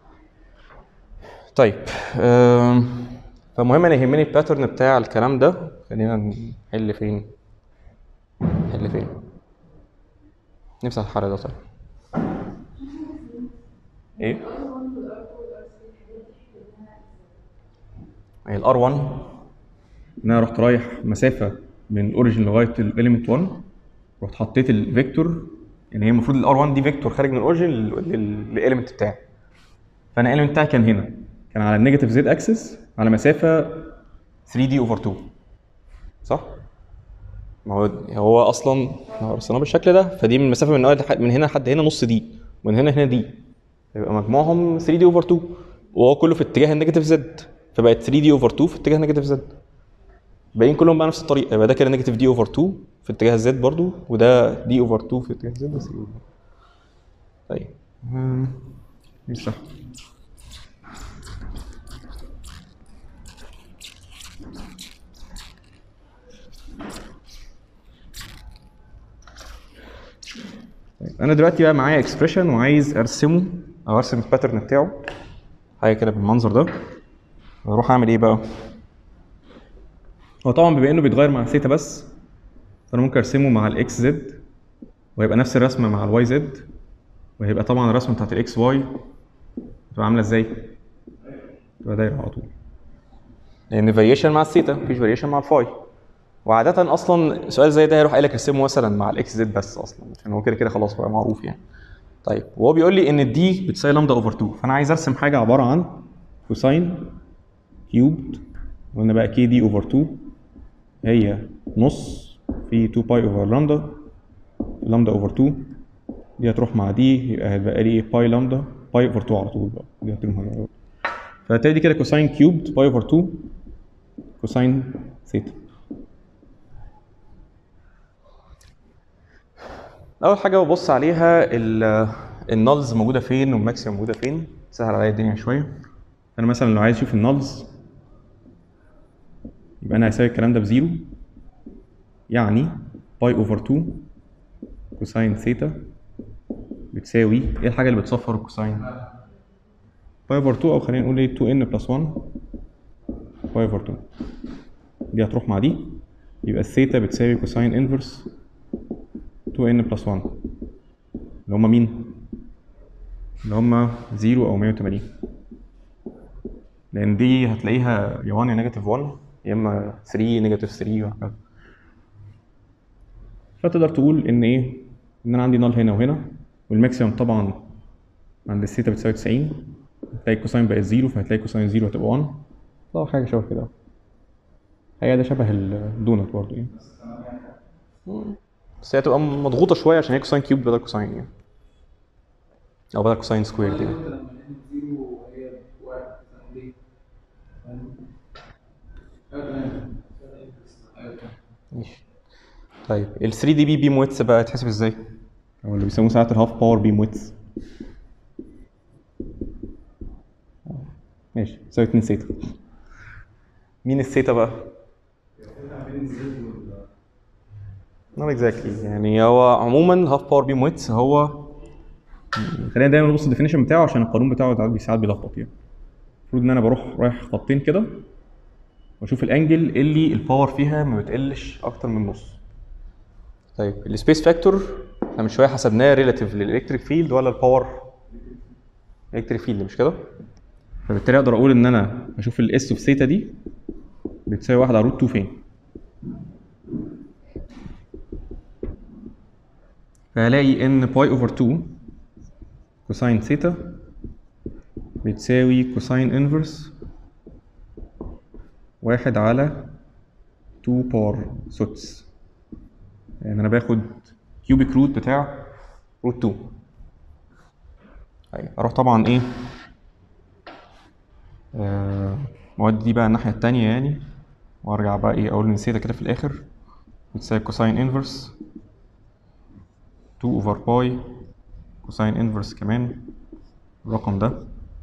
طيب أم، فمهم انا يهمني الباترن بتاع الكلام ده خلينا نحل فين نحل فين نفسي الحل ده طيب ايه هي الار 1 ان انا رحت رايح مسافه من الاوريجن لغايه الاليمنت 1 رحت حطيت الفيكتور يعني هي المفروض الار 1 دي فيكتور خارج من الاوريجن للاليمنت بتاعي فانا الاليمنت بتاعي كان هنا كان على النيجاتيف زد اكسس على مسافه 3 دي اوفر 2 صح؟ ما هو هو اصلا لو رسمناه بالشكل ده فدي من المسافه من أول- من هنا لحد هنا نص دي ومن هنا هنا دي يبقى مجموعهم 3 دي اوفر 2 وهو كله في اتجاه النيجاتيف زد فبقت 3 دي اوفر 2 في اتجاه نيجاتيف زد باقيين كلهم بقى نفس الطريقه يبقى ده كده نيجاتيف دي اوفر 2 في اتجاه الزد برضو وده دي اوفر 2 في اتجاه الزد بس طيب أمم، نشرح طيب انا دلوقتي بقى معايا اكسبريشن وعايز ارسمه او ارسم الباترن بتاعه حاجه كده بالمنظر ده اروح اعمل ايه بقى هو طبعا بما انه بيتغير مع ثيتا بس فانا ممكن ارسمه مع الاكس زد وهيبقى نفس الرسمه مع الواي زد وهيبقى طبعا الرسمه بتاعت الاكس واي تبقى عامله ازاي تبقى دايره على طول لان فاريشن مع الثيتا مفيش فاريشن مع الفاي وعادة اصلا سؤال زي ده هيروح قايل لك ارسمه مثلا مع الاكس زد بس اصلا عشان هو كده كده خلاص بقى معروف يعني. طيب وهو بيقول لي ان الدي بتساوي لامدا اوفر 2 فانا عايز ارسم حاجه عباره عن كوساين كيوبد قلنا بقى كي دي اوفر 2 هي نص في 2 باي اوفر لامدا لامدا اوفر 2 دي هتروح مع دي يبقى هيبقى لي باي لامدا باي اوفر 2 على طول بقى دي هتروح فهتلاقي دي كده كوساين كيوبد باي اوفر 2 كوساين ثيتا اول حاجه ببص عليها النالز موجوده فين والماكسيمم موجوده فين سهل عليا الدنيا شويه انا مثلا لو عايز اشوف النالز يبقى انا هساوي الكلام ده بزيرو يعني باي اوفر 2 كوساين ثيتا بتساوي ايه الحاجه اللي بتصفر الكوساين باي اوفر 2 او خلينا نقول ايه 2 ان بلس 1 باي اوفر 2 دي هتروح مع دي يبقى الثيتا بتساوي كوساين انفرس 2n بلس 1 اللي هم مين؟ اللي هم 0 او 180 لان دي هتلاقيها يا 1 يا نيجاتيف 1 يا اما 3 نيجاتيف 3 وهكذا فتقدر تقول ان ايه ان انا عندي نال هنا وهنا والماكسيمم طبعا عند الثيتا بتساوي 90 هتلاقي الكوساين بقت 0 فهتلاقي كوساين 0 هتبقى 1 طبعا حاجه شبه كده هي ده شبه الدونت برضه يعني بس هي هتبقى مضغوطه شويه عشان هي كوساين كيوب بدل كوساين يعني او بدل كوساين سكوير دي لما لقيت زيرو هي واحد مثلا ليه؟ ايوه تمام ايوه تمام ماشي طيب ال 3 دي بي بيم ويتس بقى تحسب ازاي؟ او اللي بيسموه ساعات الهاف باور بيم ويتس ماشي تساوي 2 سيتا مين الثيتا بقى؟ نوت اكزاكتلي يعني هو عموما الهاف باور بيم ويتس هو خلينا دايما نبص الديفينيشن بتاعه عشان القانون بتاعه ساعات ساعات بيلخبط يعني المفروض ان انا بروح رايح خطين كده واشوف الانجل اللي الباور فيها ما بتقلش اكتر من نص طيب السبيس فاكتور احنا من شويه حسبناه ريلاتيف للالكتريك فيلد ولا الباور الكتريك فيلد مش كده فبالتالي اقدر اقول ان انا اشوف الاس اوف ثيتا دي بتساوي 1 على روت 2 فين فهلاقي ان باي اوفر 2 كوساين ثيتا بتساوي كوساين انفرس واحد على 2 باور سوتس يعني انا باخد كيوبيك روت بتاع روت 2 أيوة. اروح طبعا ايه آه، اودي دي بقى الناحيه التانية يعني وارجع بقى ايه اقول نسيتها كده في الاخر بتساوي كوساين انفرس 2 اوفر باي كوساين انفرس كمان الرقم ده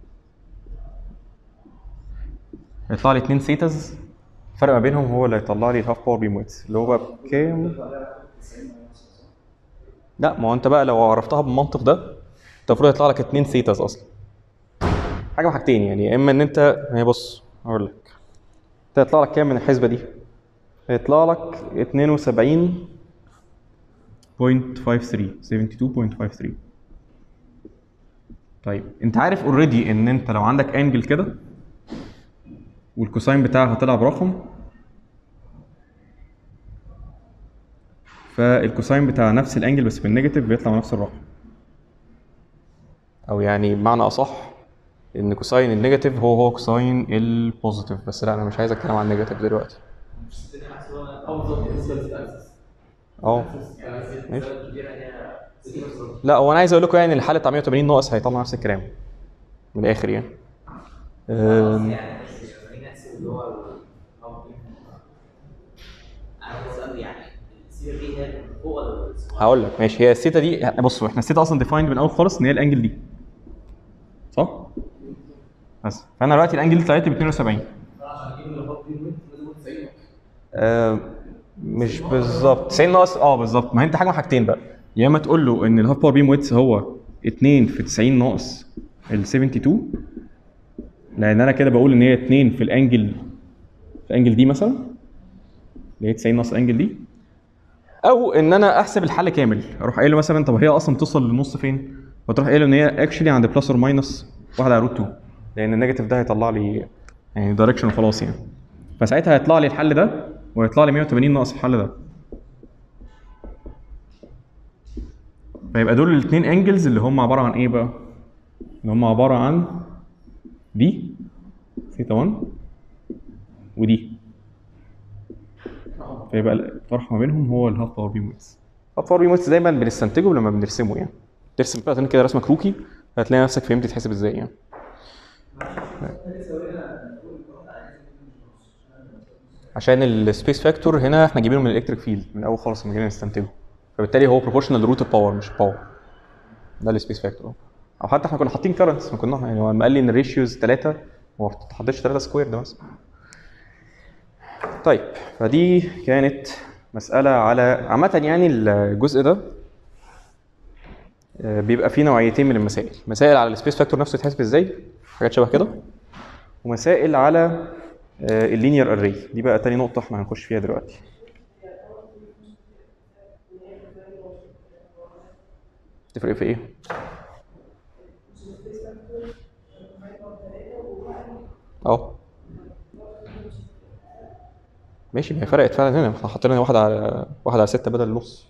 هيطلع لي اتنين سيتاز الفرق ما بينهم هو اللي هيطلع لي الهاف باور بيم ويتس اللي هو بقى بكام لا ما هو انت بقى لو عرفتها بالمنطق ده انت المفروض هيطلع لك اتنين سيتاز اصلا حاجه من حاجتين يعني يا اما ان انت هي بص هقول لك انت هيطلع لك كام من الحسبه دي هيطلع لك 72.53 72.53 طيب انت عارف اوريدي ان انت لو عندك انجل كده والكوساين بتاعها طلع برقم فالكوساين بتاع نفس الانجل بس بالنيجاتيف بيطلع نفس الرقم او يعني بمعنى اصح ان كوساين النيجاتيف هو هو كوساين البوزيتيف بس لا انا مش عايز اتكلم عن النيجاتيف دلوقتي الدنيا محسوبه افضل بالنسبه للاكسس اه يعني ماشي. الكبيره هي 60 لا هو انا عايز اقول لكم يعني الحاله بتاع 180 ناقص هيطلع نفس الكلام من الاخر يعني أم، يعني بس خلينا نحسب اللي هو ال- أو- انا بسأل يعني السيره دي هي فوق ولا الصغير؟ هقول لك ماشي هي الثيتا دي بصوا احنا الثيتا اصلا ديفايند من اول خالص ان هي الانجل دي صح؟ بس فانا دلوقتي الانجل دي طلعت ب 72 عشان اجيب اللي هو بين ويت لازم 90 آه مش بالظبط 90 ناقص اه بالظبط ما هي انت حاجه من حاجتين بقى يا اما تقول له ان الهاف باور بيم ويتس هو 2 في 90 ناقص ال 72 لان انا كده بقول ان هي 2 في الانجل في انجل دي مثلا اللي هي 90 ناقص الانجل دي او ان انا احسب الحل كامل اروح قايل له مثلا طب هي اصلا توصل للنص فين فتروح قايل له ان هي اكشلي عند بلس اور ماينس 1 على روت 2 لان النيجاتيف ده هيطلع لي يعني دايركشن وخلاص يعني فساعتها هيطلع لي الحل ده ويطلع لي 180 ناقص الحل ده فيبقى دول الاثنين انجلز اللي هم عباره عن ايه بقى؟ اللي هم عباره عن دي ثيتا 1 ودي فيبقى الفرق ما بينهم هو الهاف باور بيم ويتس الهاف باور بيم ويتس دايما بنستنتجه لما بنرسمه يعني ترسم بقى كده رسمه كروكي هتلاقي نفسك فهمت تحسب ازاي يعني عشان السبيس فاكتور هنا احنا جايبينه من الالكتريك فيلد من الاول خالص لما جينا نستنتجه فبالتالي هو بروبورشنال روت الباور مش الباور ده السبيس فاكتور او حتى احنا كنا حاطين كارنتس ما كنا يعني هو لما قال لي ان الريشيوز 3 هو ما حطيتش 3 سكوير ده مثلا طيب فدي كانت مسألة على عامة يعني الجزء ده آه، بيبقى فيه نوعيتين من المسائل مسائل على السبيس فاكتور نفسه يتحسب ازاي حاجات شبه كده ومسائل على اللينير اري دي بقى تاني نقطة احنا هنخش فيها دلوقتي تفرق في ايه؟ اه ماشي ما هي فرقت فعلا هنا احنا حاطين واحد على واحد على ستة بدل النص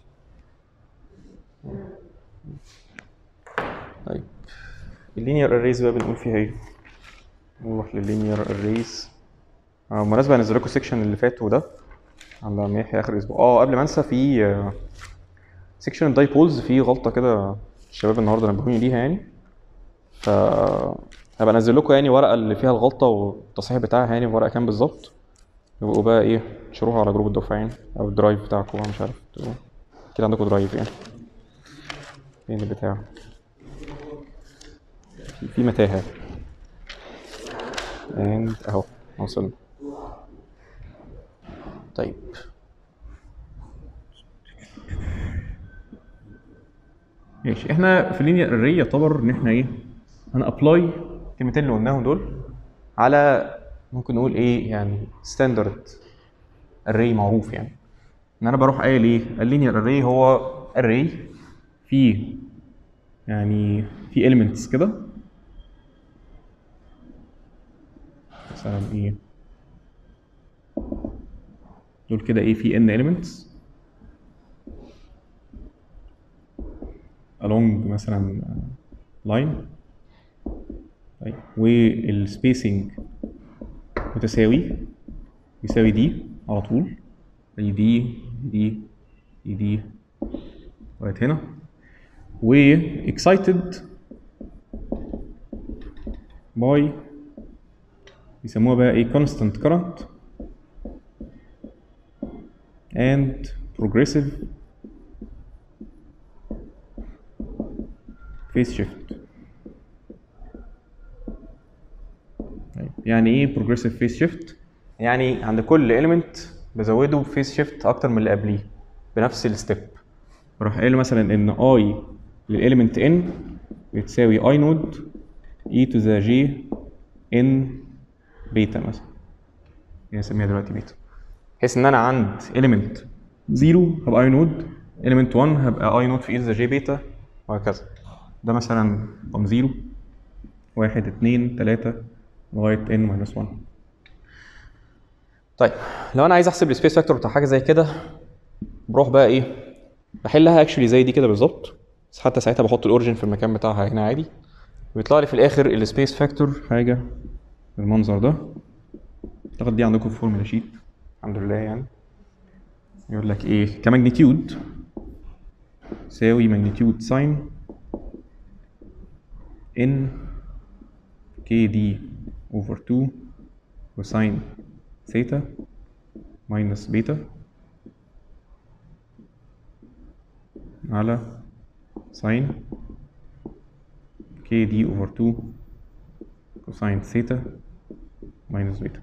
طيب اللينير اريز بقى بنقول فيها ايه؟ نروح لللينير اريز آه، بالمناسبة هنزل لكم السكشن اللي فات وده على ما يحيى اخر اسبوع اه قبل ما انسى في سكشن الدايبولز في غلطة كده الشباب النهارده نبهوني ليها يعني ف هبقى انزل لكم يعني ورقة اللي فيها الغلطة والتصحيح بتاعها يعني ورقة كام بالظبط يبقوا بقى ايه تشروها على جروب الدفعين او الدرايف بتاعكم بقى مش عارف تبقوا- كده عندكم درايف يعني فين البتاع في- في متاهة and اهو وصلنا طيب ماشي احنا في اللينير اري يعتبر ان احنا ايه هن ابلاي الكلمتين اللي قلناهم دول على ممكن نقول ايه يعني ستاندرد اري معروف يعني ان انا بروح قايل ايه اللينير اري هو اري في يعني في elements كده مثلا ايه دول كده ايه في n elements along مثلا line طيب والspacing متساوي يساوي دي على طول دي دي دي دي دي لغايه هنا و excited by يسموها بقى ايه constant current and progressive phase shift طيب يعني ايه progressive phase shift يعني عند كل element بزوده phase shift اكتر من اللي قبليه بنفس الستيب بروح قايل مثلا ان i للاليمنت n بتساوي i نود e to the j n بيتا مثلا هي نسميها دلوقتي بيتا بحيث ان انا عند element 0 هبقى i نود element 1 هبقى i نود في e to the j بيتا وهكذا ده مثلا رقم 0 1 2 3 لغايه n ماينس 1 طيب لو انا عايز احسب السبيس فاكتور بتاع حاجه زي كده بروح بقى ايه بحلها اكشلي زي دي كده بالظبط بس حتى ساعتها بحط الاوريجن في المكان بتاعها هنا عادي ويطلع لي في الاخر السبيس فاكتور حاجه بالمنظر ده اعتقد دي عندكم في فورمولا شيت الحمد لله يعني يقول لك ايه كماجنتيود يساوي ماجنتيود ساين ان كي دي اوفر 2 كوساين ثيتا ماينس بيتا على ساين كي دي اوفر 2 كوساين ثيتا ماينس بيتا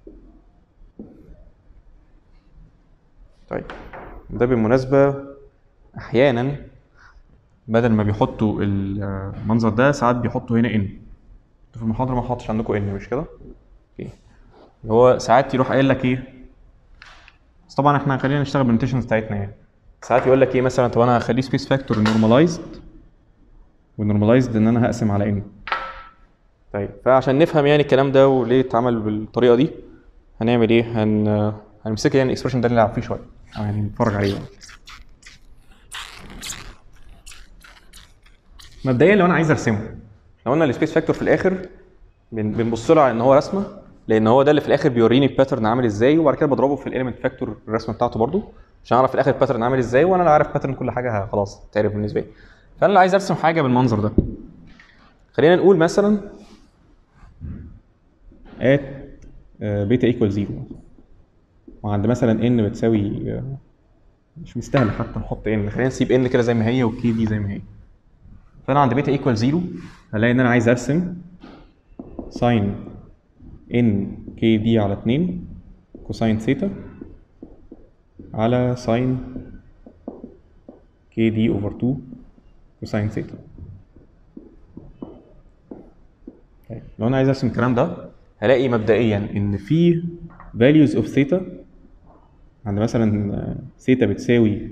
طيب ده بالمناسبة أحيانا بدل ما بيحطوا المنظر ده ساعات بيحطوا هنا ان في المحاضرة ما حطش عندكم ان مش كده؟ اوكي اللي هو ساعات يروح قايل لك ايه بس طبعا احنا خلينا نشتغل بالنوتيشنز بتاعتنا يعني ساعات يقول لك ايه مثلا طب انا هخليه سبيس فاكتور نورماليزد والنورماليزد ان انا هقسم على ان طيب فعشان نفهم يعني الكلام ده وليه اتعمل بالطريقه دي هنعمل ايه هن هنمسك يعني الاكسبريشن ده نلعب فيه شويه أو يعني نتفرج عليه يعني. مبدئيا لو انا عايز ارسمه لو قلنا السبيس فاكتور في الاخر بن- بنبص له على ان هو رسمه لان هو ده اللي في الاخر بيوريني الباترن عامل ازاي وبعد كده بضربه في الاليمنت فاكتور الرسمه بتاعته برضو عشان اعرف في الاخر الباترن عامل ازاي وانا لو عارف باترن كل حاجه ه- خلاص تعرف بالنسبه لي فانا لو عايز ارسم حاجه بالمنظر ده خلينا نقول مثلا at بيتا ايكوال 0 وعند مثلا ان بتساوي آه، مش مستاهل حتى نحط ان خلينا نسيب ان كده زي ما هي وكي دي زي ما هي فانا عند بيتا ايكوال 0 هلاقي ان انا عايز ارسم ساين ان كي دي على 2 كوساين ثيتا على ساين كي دي اوفر 2 كوساين ثيتا طيب لو انا عايز ارسم الكلام ده هلاقي مبدئيا ان في values of theta عند مثلا ثيتا بتساوي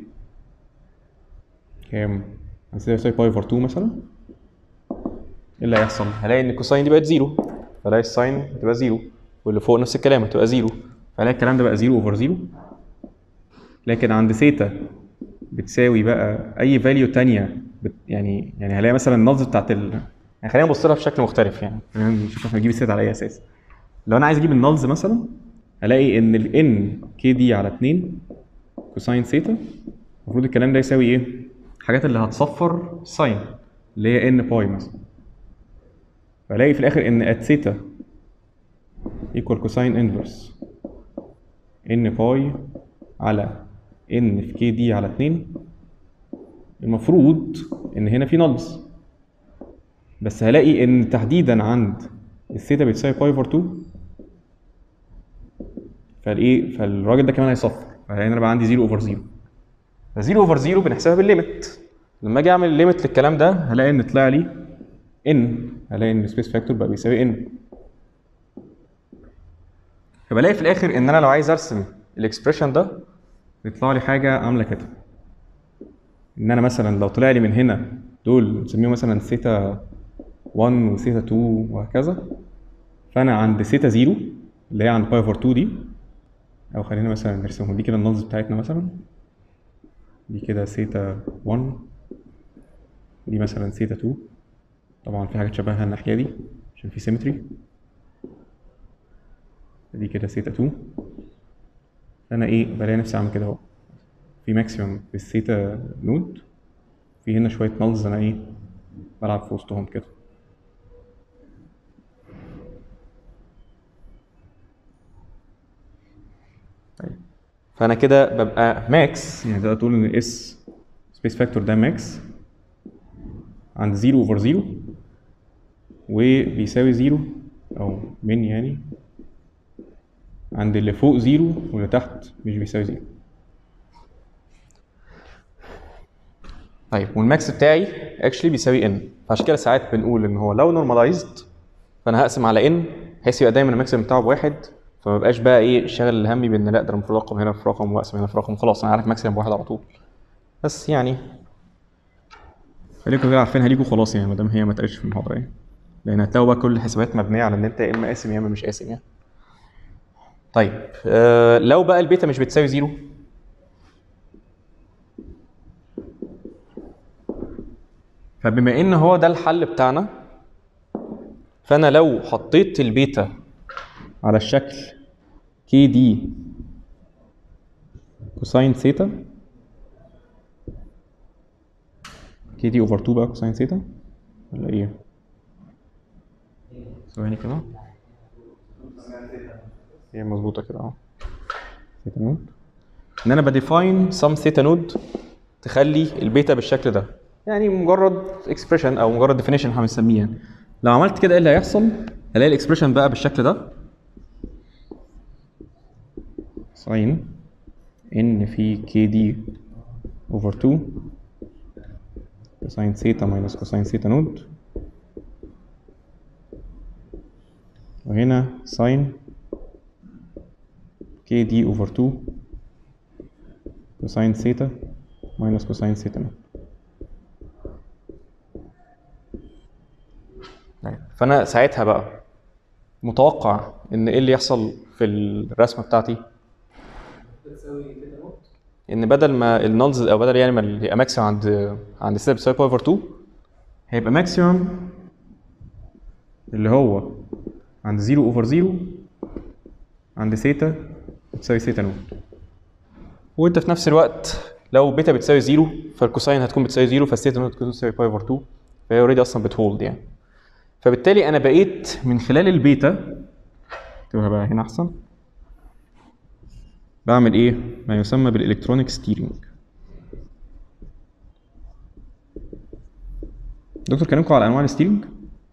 كام؟ عند ثيتا بتساوي باي اوفر 2 مثلا ايه اللي هيحصل؟ هلاقي ان الكوساين دي بقت زيرو فلاقي الساين هتبقى زيرو واللي فوق نفس الكلام هتبقى زيرو فلاقي الكلام ده بقى زيرو اوفر زيرو لكن عند ثيتا بتساوي بقى اي فاليو تانية بت يعني يعني هلاقي مثلا النبض بتاعت ال يعني خلينا نبص لها بشكل مختلف يعني خلينا نشوف احنا نجيب الثيتا على اي اساس لو انا عايز اجيب النلز مثلا هلاقي ان ال n كي دي على 2 كوساين ثيتا المفروض الكلام ده يساوي ايه؟ الحاجات اللي هتصفر ساين اللي هي n باي مثلا فالاقي في الاخر ان ات ثيتا ايكوال كوساين انفرس n باي على n في كي دي على 2 المفروض ان هنا في نلز بس هلاقي ان تحديدا عند الثيتا بتساوي باي اوفر 2 فالايه فالراجل ده كمان هيصفر فهلاقي ان انا بقى عندي 0 اوفر 0 ف 0 اوفر 0 بنحسبها بالليمت لما اجي اعمل ليميت للكلام ده هلاقي ان طلع لي ان هلاقي ان السبيس فاكتور بقى بيساوي ان فبلاقي في الاخر ان انا لو عايز ارسم الاكسبريشن ده بيطلع لي حاجه عامله كده ان انا مثلا لو طلع لي من هنا دول نسميهم مثلا ثيتا 1 وثيتا 2 وهكذا فانا عند ثيتا 0 اللي هي عند باي اوفر 2 دي او خلينا مثلا نرسمهم دي كده النلز بتاعتنا مثلا دي كده ثيتا 1 دي مثلا ثيتا 2 طبعا في حاجات شبهها الناحيه دي عشان في سيمتري دي كده ثيتا 2 فانا ايه بلاقي نفسي اعمل كده اهو في ماكسيمم في الثيتا نود في هنا شويه نلز انا ايه بلعب في وسطهم كده طيب فانا كده ببقى ماكس يعني تقدر تقول ان الاس سبيس فاكتور ده ماكس عند 0 اوفر 0 وبيساوي 0 او من يعني عند اللي فوق 0 واللي تحت مش بيساوي 0 طيب والماكس بتاعي اكشلي بيساوي ان فعشان كده ساعات بنقول ان هو لو نورماليزد فانا هقسم على ان بحيث يبقى دايما الماكسيمم بتاعه بواحد فما بقاش بقى ايه شاغل همي بان لا ده المفروض رقم هنا في رقم واقسم هنا في رقم خلاص انا عارف ماكسيمم بواحد على طول بس يعني خليكم كده عارفينها ليكوا خلاص يعني ما دام هي ما اتقالتش في المحاضره يعني لان هتلاقوا بقى كل الحسابات مبنيه على ان انت يا اما قاسم يا اما مش قاسم يعني طيب آه لو بقى البيتا مش بتساوي زيرو فبما ان هو ده الحل بتاعنا فانا لو حطيت البيتا على الشكل كي دي كوساين ثيتا كي دي اوفر 2 بقى كوساين ثيتا ولا ايه؟ ثواني كده هي مظبوطه كده اه ثيتا نود ان انا بديفاين سم ثيتا نود تخلي البيتا بالشكل ده يعني مجرد اكسبريشن او مجرد ديفينيشن هنسميه يعني لو عملت كده ايه اللي هيحصل؟ هلاقي الاكسبريشن بقى بالشكل ده ساين ان في كي دي اوفر 2 كوساين ثيتا ماينس كوساين ثيتا نود وهنا ساين كي دي اوفر 2 كوساين ثيتا ماينس كوساين ثيتا نود طيب، فانا ساعتها بقى متوقع ان ايه اللي يحصل في الرسمه بتاعتي بتساوي تيتا نوت ان بدل ما النلز او بدل يعني ما اللي يبقى ماكسيمم عند عند ستيب بتساوي باي اوفر 2 هيبقى ماكسيمم اللي هو عند 0 اوفر 0 عند ثيتا بتساوي ثيتا نوت وانت في نفس الوقت لو بيتا بتساوي 0 فالكوساين هتكون بتساوي 0 فالثيتا نوت هتكون بتساوي باي اوفر 2 فهي اوريدي اصلا بتهولد يعني فبالتالي انا بقيت من خلال البيتا اكتبها بقى هنا احسن بعمل ايه ما يسمى بالالكترونيك ستيرنج دكتور كلمكم على انواع الستيرنج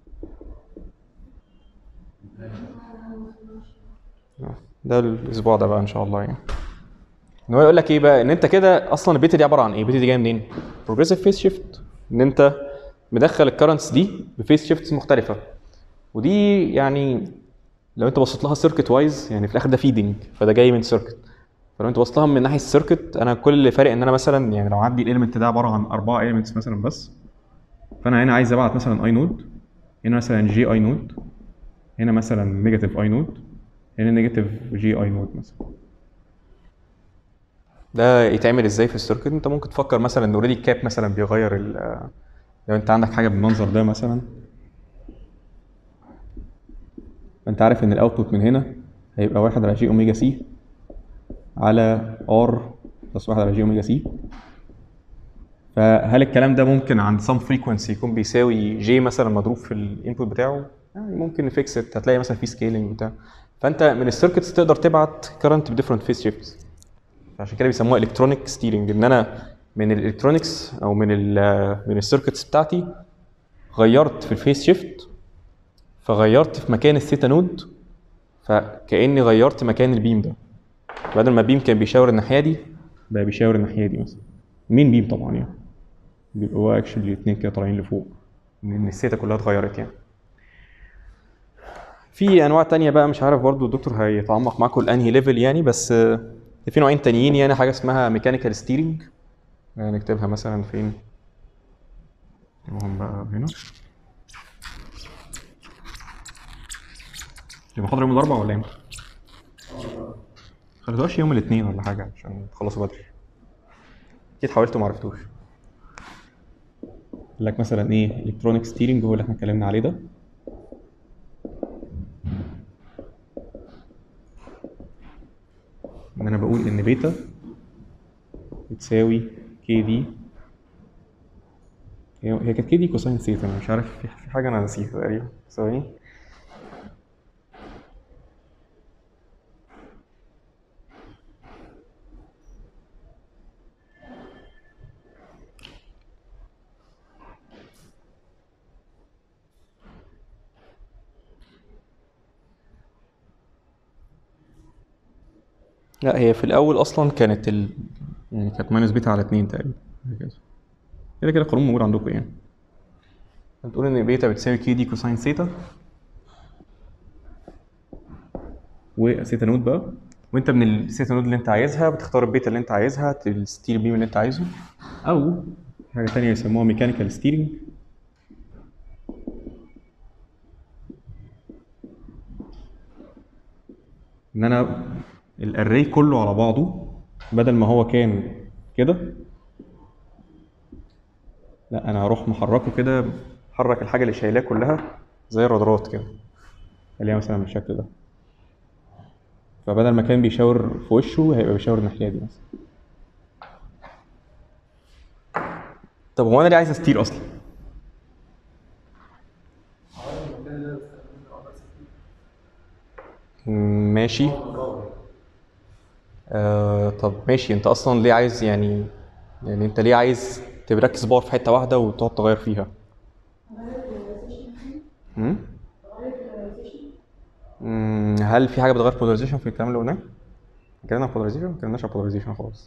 ده الاسبوع ده بقى ان شاء الله يعني ان هو يقول لك ايه بقى ان انت كده اصلا البيتا دي عباره عن ايه البيتا دي جايه منين بروجريسيف فيس شيفت ان انت مدخل الكرنتس دي بفيس شيفتس مختلفه ودي يعني لو انت بصيت لها سيركت وايز يعني في الاخر ده فيدنج فده جاي من سيركت فلو انت بصيت لها من ناحيه السيركت انا كل اللي فارق ان انا مثلا يعني لو عندي الاليمنت ده عباره عن اربعه اليمنتس مثلا بس فانا هنا عايز ابعت مثلا اي نود هنا مثلا جي اي نود هنا مثلا نيجاتيف اي نود هنا نيجاتيف جي اي نود مثلا ده يتعمل ازاي في السيركت انت ممكن تفكر مثلا ان اوريدي الكاب مثلا بيغير ال- لو انت عندك حاجه بالمنظر ده مثلا فانت عارف ان الاوتبوت من هنا هيبقى واحد على جي اوميجا سي على ار بلس واحد على جي اوميجا سي فهل الكلام ده ممكن عند سم فريكونسي يكون بيساوي جي مثلا مضروب في الانبوت بتاعه؟ يعني ممكن نفيكس هتلاقي مثلا في سكيلينج بتاع فانت من السيركتس تقدر تبعت كرنت بديفرنت فيس شيفتس عشان كده بيسموها الكترونيك ستيرنج ان انا من الالكترونكس او من ال من السيركتس بتاعتي غيرت في الفيس شيفت فغيرت في مكان الثيتا نود فكاني غيرت مكان البيم ده بدل ما البيم كان بيشاور الناحيه دي بقى بيشاور الناحيه دي مثلا مين بيم طبعا يعني بيبقى هو اكشلي الاثنين كده طالعين لفوق لان الثيتا كلها اتغيرت يعني في انواع تانية بقى مش عارف برضو الدكتور هيتعمق معاكم لانهي ليفل يعني بس آه، في نوعين تانيين يعني حاجه اسمها ميكانيكال ستيرنج نكتبها مثلا فين نجيبهم بقى هنا المحاضرة يوم الأربعاء ولا امتى؟ خليتوهاش يوم الاثنين ولا حاجة عشان تخلصوا بدري أكيد حاولت ومعرفتوش قال لك مثلا ايه الكترونيك ستيرنج هو اللي احنا اتكلمنا عليه ده ان انا بقول ان بيتا بتساوي كي دي هي هي كانت كي دي كوساين ثيتا انا مش عارف في في حاجه انا نسيها تقريبا ثواني لا هي في الاول اصلا كانت ال... يعني كانت ماينس بيتا على 2 تقريبا حاجة كده كده كده القانون موجود عندكم يعني بتقول ان بيتا بتساوي كي دي كوساين ثيتا وثيتا نود بقى وانت من الثيتا نود اللي انت عايزها بتختار البيتا اللي انت عايزها الستير بيم اللي انت عايزه او حاجه تانية يسموها ميكانيكال ستيرنج ان انا الاري كله على بعضه بدل ما هو كان كده لا انا هروح محركه كده حرك الحاجه اللي شايلاه كلها زي الرادارات كده خليها مثلا بالشكل ده فبدل ما كان بيشاور في وشه هيبقى بيشاور الناحيه دي مثلا طب هو انا ليه عايز استير اصلا ماشي آه طب ماشي انت اصلا ليه عايز يعني يعني انت ليه عايز تركز باور في حته واحده وتقعد تغير فيها مم؟ مم، هل في حاجه بتغير بولاريزيشن في الكلام اللي قلناه اتكلمنا عن بولاريزيشن ما اتكلمناش عن بولاريزيشن خالص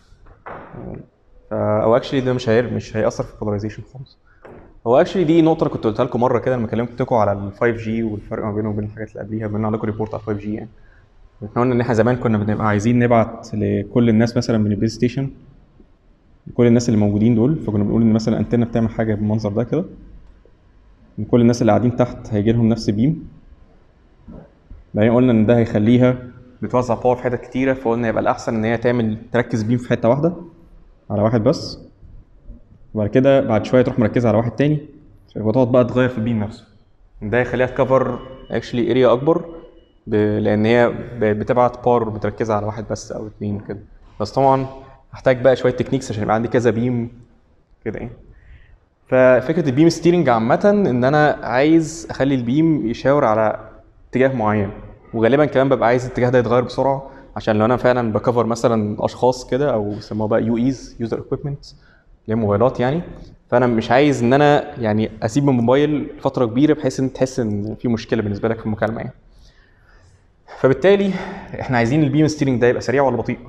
آه، او اكشلي ده مش هير مش هيأثر في البولاريزيشن خالص هو اكشلي دي نقطه انا كنت قلتها لكم مره كده لما كلمتكم على ال 5 جي والفرق ما بينه وبين الحاجات اللي قبليها بما ان عندكم ريبورت على 5 جي يعني احنا قلنا ان احنا زمان كنا بنبقى عايزين نبعت لكل الناس مثلا من البيز ستيشن كل الناس اللي موجودين دول فكنا بنقول ان مثلا انتنا بتعمل حاجه بالمنظر ده كده ان كل الناس اللي قاعدين تحت هيجي لهم نفس بيم بعدين قلنا ان ده هيخليها بتوزع باور في حتت كتيره فقلنا يبقى الاحسن ان هي تعمل تركز بيم في حته واحده على واحد بس وبعد كده بعد شويه تروح مركزه على واحد تاني وتقعد بقى تغير في البيم نفسه ده يخليها تكفر اكشلي اريا اكبر ب... لان هي ب... بتبعت باور بتركزها على واحد بس او اتنين كده بس طبعا هحتاج بقى شويه تكنيكس عشان يبقى عندي كذا بيم كده يعني ففكره البيم ستيرنج عامه ان انا عايز اخلي البيم يشاور على اتجاه معين وغالبا كمان ببقى عايز الاتجاه ده يتغير بسرعه عشان لو انا فعلا بكفر مثلا اشخاص كده او يسموها بقى يو ايز يوزر اكويبمنت اللي هي موبايلات يعني فانا مش عايز ان انا يعني اسيب الموبايل فتره كبيره بحيث ان تحس ان في مشكله بالنسبه لك في المكالمه يعني فبالتالي احنا عايزين البيم ستيرنج ده يبقى سريع ولا بطيء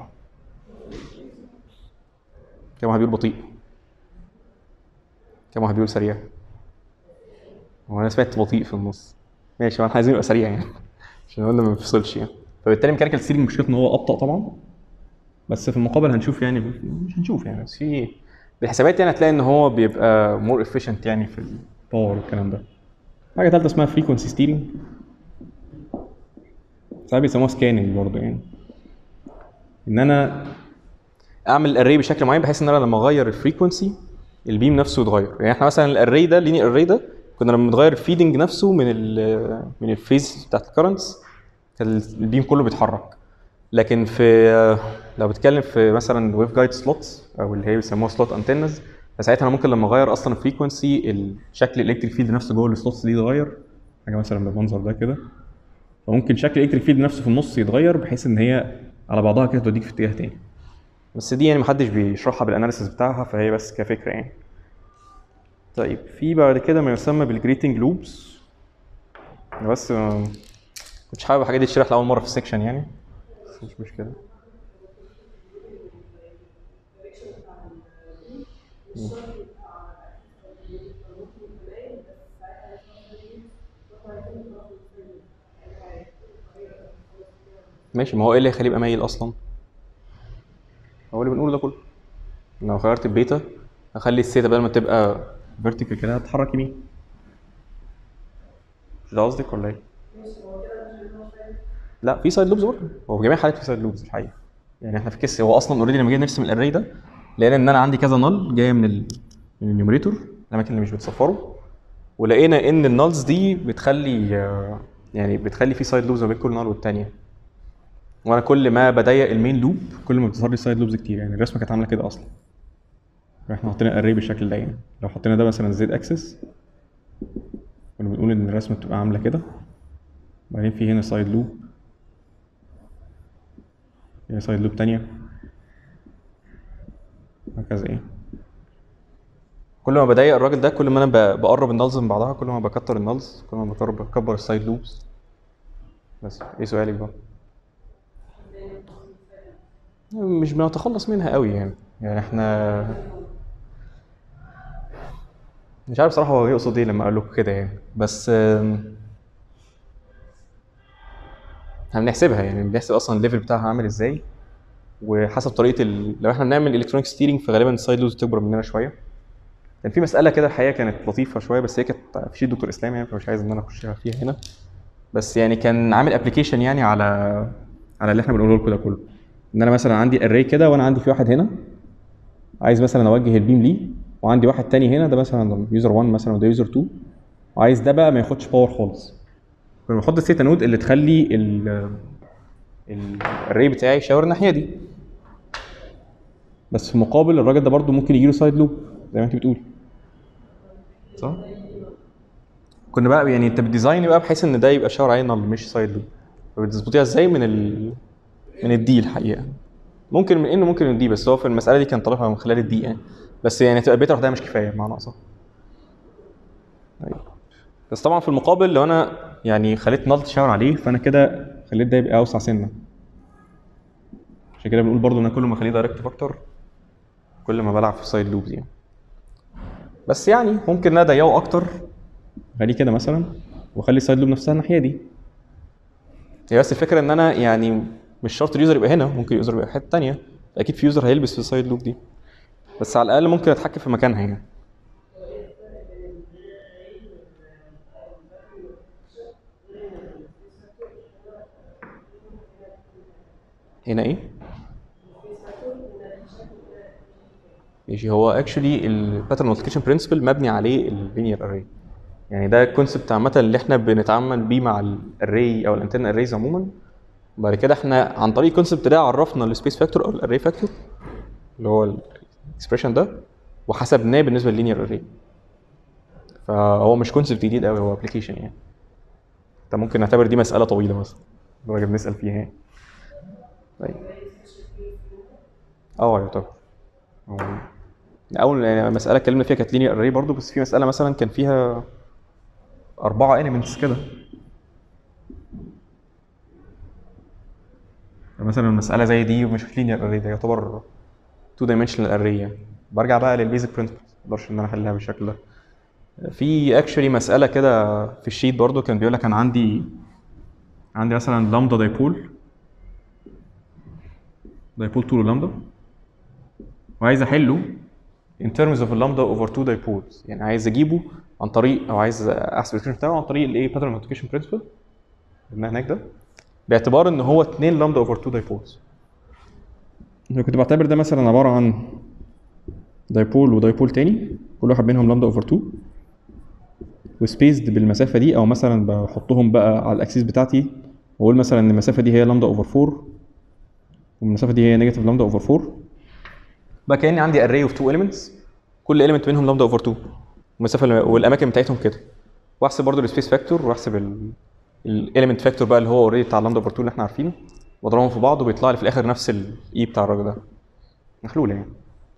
كم واحد بيقول بطيء كم واحد بيقول سريع هو انا سمعت بطيء في النص ماشي هو احنا عايزين يبقى سريع يعني عشان قلنا ما بنفصلش يعني فبالتالي ميكانيكال ستيرنج مشكلته ان هو ابطا طبعا بس في المقابل هنشوف يعني مش هنشوف يعني بس في بالحسابات يعني هتلاقي ان هو بيبقى مور افيشنت يعني في الباور والكلام ده حاجه ثالثه اسمها فريكونسي ستيرنج ساعات بيسموها سكاننج برضه يعني ان انا اعمل الاري بشكل معين بحيث ان انا لما اغير الفريكونسي البيم نفسه يتغير يعني احنا مثلا الاري ده اللينير اري ده كنا لما بنغير الفيدنج نفسه من ال من الفيز بتاعت الكرنتس كان البيم كله بيتحرك لكن في لو بتتكلم في مثلا ويف جايد سلوتس او اللي هي بيسموها سلوت انتنز فساعتها انا ممكن لما اغير اصلا الفريكونسي الشكل الالكتريك فيلد نفسه جوه السلوتس دي يتغير حاجه مثلا بالمنظر ده كده فممكن شكل الالكتريك فيلد نفسه في النص يتغير بحيث ان هي على بعضها كده توديك في اتجاه تاني بس دي يعني محدش بيشرحها بالاناليسيس بتاعها فهي بس كفكره يعني طيب في بعد كده ما يسمى بالجريتنج لوبس بس ما كنتش حابب الحاجات دي تشرح لاول مره في السكشن يعني بس مش مشكله مم. ماشي ما هو ايه اللي هيخليه يبقى مايل اصلا هو اللي بنقوله ده كله لو غيرت البيتا هخلي الثيتا بدل ما تبقى فيرتيكال كده هتتحرك يمين مش ده قصدك ولا ايه؟ لا في سايد لوبز برضه هو في جميع الحالات في سايد لوبز الحقيقه يعني احنا في كيس هو اصلا اوريدي لما جينا نرسم الاري ده لقينا ان انا عندي كذا نل جايه من ال... من النيوميريتور الاماكن اللي مش بتصفروا ولقينا ان النالز دي بتخلي آه، يعني بتخلي في سايد لوبز ما بين كل نال والتانيه وانا كل ما بضيق المين لوب كل ما بتظهر لي سايد لوبز كتير يعني الرسمه كانت عامله كده اصلا احنا حطينا الاري بالشكل ده يعني لو حطينا ده مثلا زد اكسس كنا بنقول ان الرسمه بتبقى عامله كده بعدين في هنا سايد لوب هنا سايد لوب تانية هكذا ايه كل ما بضيق الراجل ده كل ما انا ب- بقرب النالز من بعضها كل ما بكتر النالز كل ما بكبر بكبر السايد لوبز بس ايه سؤالك بقى مش بنتخلص منها قوي يعني يعني احنا مش عارف صراحة هو يقصد ايه لما قال لكم كده يعني بس آم، احنا بنحسبها يعني بنحسب اصلا الليفل بتاعها عامل ازاي وحسب طريقة ال... لو احنا بنعمل الكترونيك ستيرنج فغالبا السايد لوز بتكبر مننا شوية كان في مسألة كده الحقيقة كانت لطيفة شوية بس هي كانت في شيت دكتور اسلام يعني فمش عايز ان انا اخشها فيها هنا بس يعني كان عامل ابلكيشن يعني على على اللي احنا بنقوله لكم ده كله ان انا مثلا عندي اري كده وانا عندي في واحد هنا عايز مثلا اوجه البيم ليه وعندي واحد تاني هنا ده مثلا يوزر 1 مثلا وده يوزر 2 وعايز ده بقى ما ياخدش باور خالص كنا بنحط الثيتا نود اللي تخلي ال الاري بتاعي يشاور الناحيه دي بس في مقابل الراجل ده برضو ممكن يجي له سايد لوب زي ما انت بتقول صح؟ كنا بقى يعني انت بتديزاين بقى بحيث ان ده يبقى شاور عليه نل مش سايد لوب فبتظبطيها ازاي من ال من الدي الحقيقه ممكن من انه ممكن من الدي بس هو في المساله دي كان طالبها من خلال الدي يعني بس يعني تبقى البيتا لوحدها مش كفايه بمعنى اصح طيب. بس طبعا في المقابل لو انا يعني خليت نل تشاور عليه فانا كده خليت ده يبقى اوسع سنه عشان كده بنقول برضو ان أنا كل ما اخليه دايركت فاكتور كل ما بلعب في سايد لوبز يعني بس يعني ممكن ان انا اضيقه اكتر اخليه كده مثلا واخلي السايد لوب نفسها الناحيه دي هي بس الفكره ان انا يعني مش شرط اليوزر يبقى هنا ممكن اليوزر يبقى في حته تانية اكيد في يوزر هيلبس في السايد لوب دي بس على الاقل ممكن اتحكم في مكانها يعني هنا ايه ماشي هو اكشولي الباترن مالتيبيكيشن برنسبل مبني عليه اللينير اري يعني ده الكونسبت عامه اللي احنا بنتعامل بيه مع الاري او الانترنال اريز عموما بعد كده احنا عن طريق الكونسبت ده عرفنا السبيس فاكتور او الاري فاكتور اللي هو الاكسبريشن ده وحسبناه بالنسبه لللينير اري فهو مش كونسبت جديد قوي هو ابلكيشن يعني انت ممكن نعتبر دي مساله طويله مثلا لدرجه بنسال فيها يعني طيب اه يعتبر هو اول يعني مساله اتكلمنا فيها كانت لينير اري برضو بس في مساله مثلا كان فيها اربعه اليمنتس كده مثلا مساله زي دي مش لينير اري ده يعتبر تو دايمنشنال اري يعني برجع بقى للبيزك برنسبل ما اقدرش ان انا احلها بالشكل ده في اكشولي مساله كده في الشيت برضو كان بيقول لك انا عندي عندي مثلا لامدا دايبول دايبول طوله لامدا وعايز احله in terms of lambda over 2 dipoles يعني عايز اجيبه عن طريق او عايز احسب الاكسبريشن بتاعه عن طريق الايه pattern multiplication principle اللي هناك ده باعتبار ان هو 2 لامدا over 2 dipoles انا كنت بعتبر ده مثلا عباره عن دايبول ودايبول تاني كل واحد منهم لامدا اوفر 2 وسبيسد بالمسافه دي او مثلا بحطهم بقى على الاكسيس بتاعتي واقول مثلا ان المسافه دي هي لامدا اوفر 4 والمسافه دي هي نيجاتيف لامدا اوفر 4 بقى كاني عندي اري اوف 2 اليمنتس كل اليمنت منهم لامدا اوفر 2 المسافه اللي- والاماكن بتاعتهم كده واحسب برضو السبيس فاكتور واحسب الاليمنت فاكتور بقى اللي هو اوريدي بتاع اللامدا اوفر 2 اللي احنا عارفينه واضربهم في بعض وبيطلع لي في الاخر نفس الاي بتاع الراجل ده محلوله يعني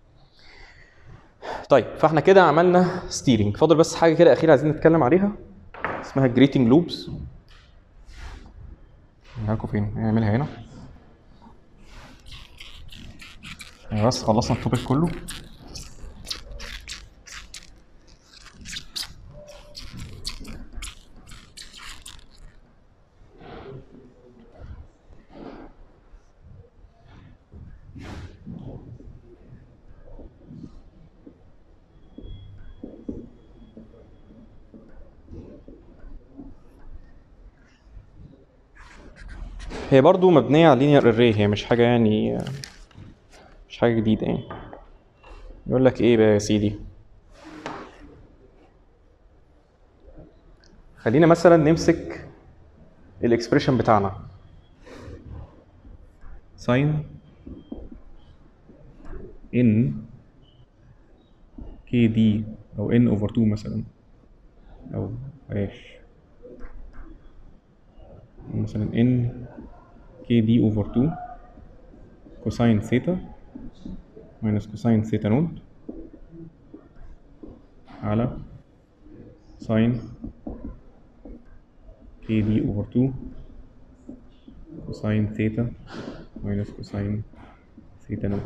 طيب فاحنا كده عملنا ستيرنج فاضل بس حاجه كده اخيره عايزين نتكلم عليها اسمها جريتنج لوبز لكم فين نعملها هنا يعني بس خلصنا التوبيك كله هي برضو مبنية على linear array هي مش حاجة يعني مش حاجة جديدة يعني يقول لك ايه بقى يا سيدي خلينا مثلا نمسك الاكسبريشن بتاعنا ساين ان كي دي او ان اوفر 2 مثلا او ايش مثلا ان كي دي اوفر 2 كوساين ثيتا ماينس كوساين ثيتا نود على ساين كي دي اوفر 2 كوساين ثيتا ماينس كوساين ثيتا نود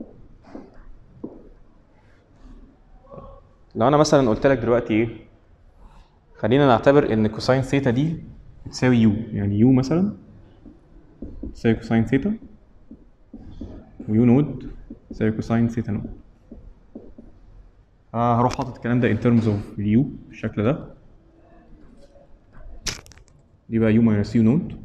لو انا مثلا قلت لك دلوقتي ايه خلينا نعتبر ان كوساين ثيتا دي بتساوي يو يعني يو مثلا تساوي كوساين ثيتا ويو نود تساوي كوساين ثيتا نود آه هروح حاطط الكلام ده in terms of اليو بالشكل ده دي بقى يو ماينس يو نود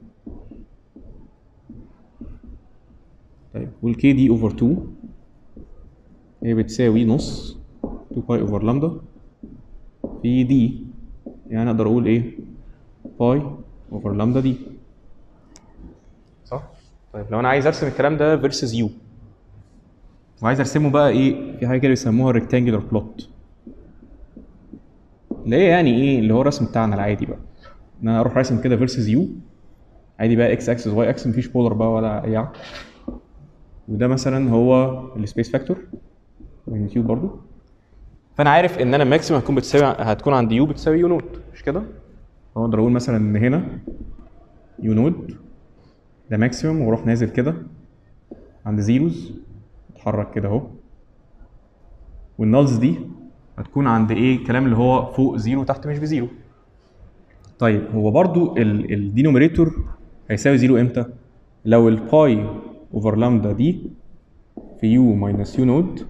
طيب والكي دي اوفر 2 هي بتساوي نص 2 باي اوفر لامدا في دي يعني اقدر اقول ايه باي اوفر لامدا دي صح طيب لو انا عايز ارسم الكلام ده فيرسز يو وعايز ارسمه بقى ايه في حاجه كده بيسموها ريكتانجلر بلوت اللي هي يعني ايه اللي هو الرسم بتاعنا العادي بقى ان انا اروح راسم كده فيرسز يو عادي بقى اكس اكسس واي اكسس مفيش بولر بقى ولا اي حاجه وده مثلا هو السبيس فاكتور ماجنتيود برضو فانا عارف ان انا ماكسيمم هتكون بتساوي هتكون عند يو بتساوي يو نود مش كده؟ اقدر اقول مثلا ان هنا يو نود ده ماكسيمم واروح نازل كده عند زيروز اتحرك كده اهو والنالز دي هتكون عند ايه الكلام اللي هو فوق زيرو تحت مش بزيرو طيب هو برضو الدينوميريتور هيساوي زيرو امتى؟ لو الباي اوفر لامدا دي في يو ماينس يو نود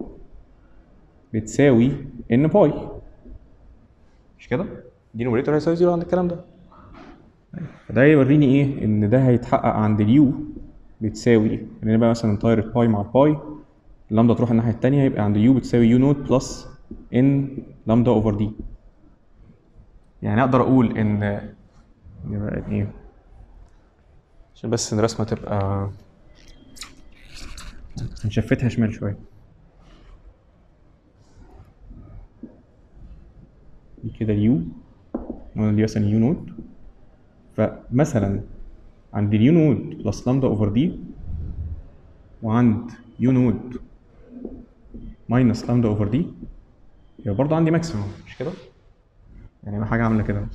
بتساوي ان باي مش كده؟ الدينوميريتور هيساوي زيرو عند الكلام ده فده يوريني ايه ان ده هيتحقق عند اليو بتساوي ان انا بقى مثلا طاير الباي مع الباي اللامدا تروح الناحيه الثانيه يبقى عند يو بتساوي يو نوت بلس ان لامدا اوفر دي يعني اقدر اقول ان يبقى ايه عشان بس الرسمه تبقى نشفتها شمال شويه دي كده اليو قلنا دي مثلا يو نوت فمثلا عند اليو نود بلس لامدا اوفر دي وعند يو نود ماينس لامدا اوفر دي يبقى برضه عندي ماكسيموم مش كده؟ يعني ما حاجه عامله كده مثلا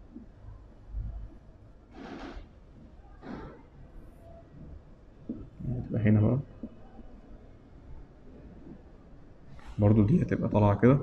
تبقى هنا بقى برضه دي هتبقى طالعه كده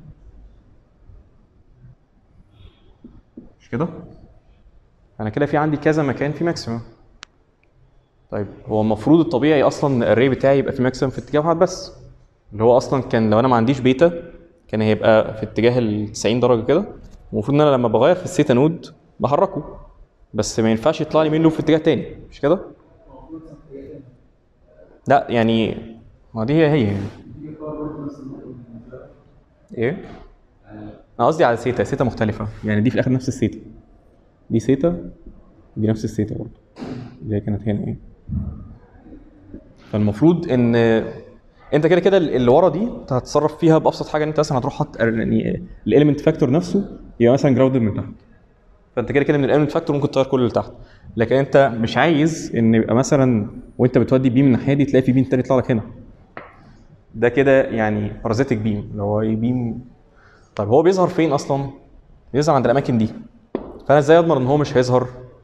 مش كده؟ انا كده في عندي كذا مكان في ماكسيمم طيب هو المفروض الطبيعي اصلا ان الاري بتاعي يبقى في ماكسيمم في اتجاه واحد بس اللي هو اصلا كان لو انا ما عنديش بيتا كان هيبقى في اتجاه ال 90 درجه كده المفروض ان انا لما بغير في الثيتا نود بحركه بس ما ينفعش يطلع لي منه في اتجاه تاني مش كده؟ لا يعني ما دي هي هي يعني. ايه؟ انا قصدي على سيتا سيتا مختلفه يعني دي في الاخر نفس السيتا دي سيتا دي نفس السيتا برضه اللي هي كانت هنا ايه فالمفروض ان انت كده كده اللي ورا دي انت هتتصرف فيها بابسط حاجه ان انت مثلا هتروح حاطط يعني الاليمنت فاكتور نفسه يبقى مثلا جراودد من تحت فانت كده كده من الاليمنت فاكتور ممكن تغير كل اللي تحت لكن انت مش عايز ان يبقى مثلا وانت بتودي بيم من الناحيه دي تلاقي في بيم تاني يطلع لك هنا ده كده يعني بارازيتك بيم اللي هو ايه بيم طيب هو بيظهر فين اصلا؟ بيظهر عند الاماكن دي فانا ازاي اضمن ان هو مش هيظهر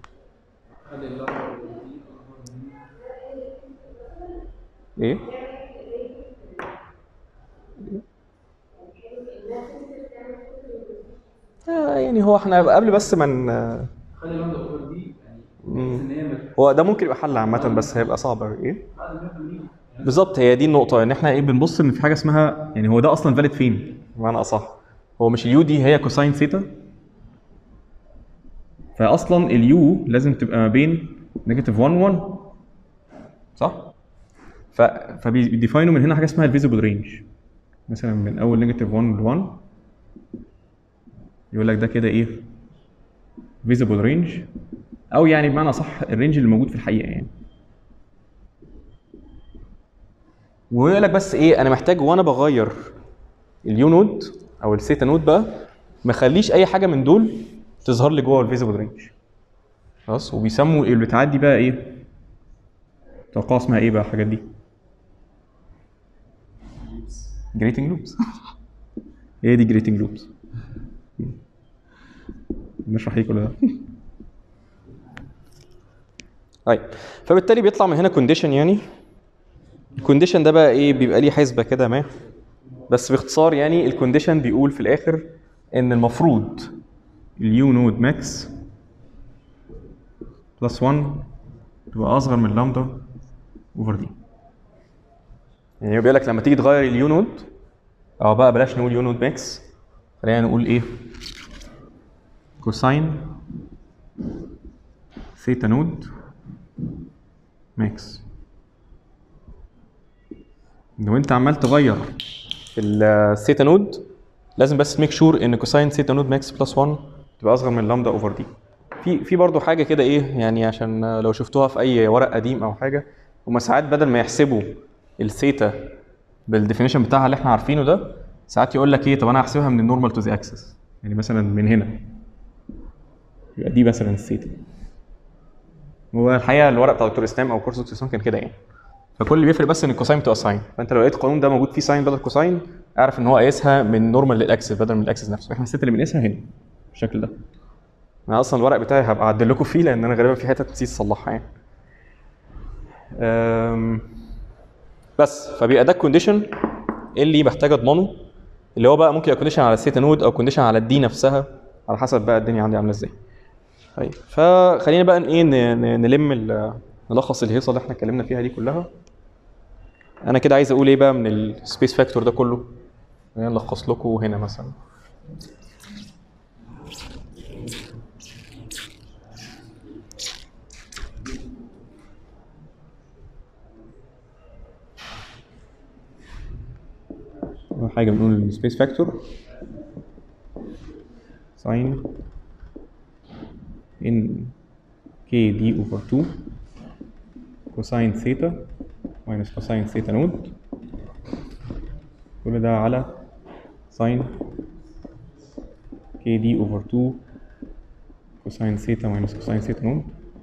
ايه آه يعني هو احنا قبل بس ما من خلي اللامدا اوفر دي يعني بحيث ان هي ما هو ده ممكن يبقى حل عامه بس هيبقى صعب أوي. ايه بعد 180 بالظبط هي دي النقطة ان احنا ايه بنبص ان في حاجة اسمها يعني هو ده اصلا فاليد فين؟ بمعنى اصح هو مش اليو دي هي كوساين ثيتا فاصلا اليو لازم تبقى ما بين نيجاتيف 1 1 صح؟ ف فبيديفاينوا من هنا حاجه اسمها الفيزيبل رينج مثلا من اول نيجاتيف 1 ل 1 يقول لك ده كده ايه؟ فيزيبل رينج او يعني بمعنى صح الرينج اللي موجود في الحقيقه يعني ويقول لك بس ايه انا محتاج وانا بغير اليو نود او الثيتا نود بقى ما اخليش اي حاجه من دول تظهر لي جوه الفيزيبل رينج خلاص وبيسموا اللي بتعدي بقى ايه توقع اسمها ايه بقى الحاجات دي جريتنج لوبس ايه دي جريتنج لوبس نشرح ايه كل ده طيب فبالتالي بيطلع من هنا كونديشن يعني الكونديشن ده بقى ايه بيبقى ليه حسبه كده ما بس باختصار يعني الكونديشن بيقول في الاخر ان المفروض اليو نود ماكس بلس 1 تبقى اصغر من لامدا اوفر دي يعني هو بيقول لك لما تيجي تغير اليو نود او بقى بلاش نقول يو نود ماكس خلينا نقول ايه كوساين ثيتا نود ماكس لو انت عمال تغير في الثيتا نود لازم بس ميك شور ان كوساين ثيتا نود ماكس بلس 1 تبقى اصغر من لامدا اوفر دي في في برضه حاجه كده ايه يعني عشان لو شفتوها في اي ورق قديم او حاجه هما ساعات بدل ما يحسبوا الثيتا بالديفينيشن بتاعها اللي احنا عارفينه ده ساعات يقول لك ايه طب انا هحسبها من النورمال تو ذا اكسس يعني مثلا من هنا يبقى دي مثلا الثيتا هو الحقيقه الورق بتاع دكتور اسلام او كورس دكتور اسلام كان كده يعني فكل اللي بيفرق بس ان الكوساين بتبقى ساين فانت لو لقيت القانون ده موجود فيه ساين بدل كوساين اعرف ان هو قايسها من نورمال للاكسس بدل من الاكسس نفسه احنا الست اللي بنقيسها هنا بالشكل ده انا اصلا الورق بتاعي هبقى اعدل لكم فيه لان انا غالبا في حتت نسيت اصلحها يعني أم، بس فبيبقى ده الكونديشن اللي محتاج اضمنه اللي هو بقى ممكن يبقى كونديشن على الثيتا نود او كونديشن على الدي نفسها على حسب بقى الدنيا عندي عامله ازاي طيب فخلينا بقى ايه ن- ن- نلم ال- نلخص الهيصه اللي احنا اتكلمنا فيها دي كلها انا كده عايز اقول ايه بقى من السبيس فاكتور ده كله خلينا نلخص لكم هنا مثلا أول حاجة بنقول السبيس فاكتور ساين ان كي دي اوفر 2 كوساين ثيتا ماينس كوساين ثيتا نود كل ده على ساين كي دي اوفر 2 كوساين ثيتا ماينس كوساين ثيتا نود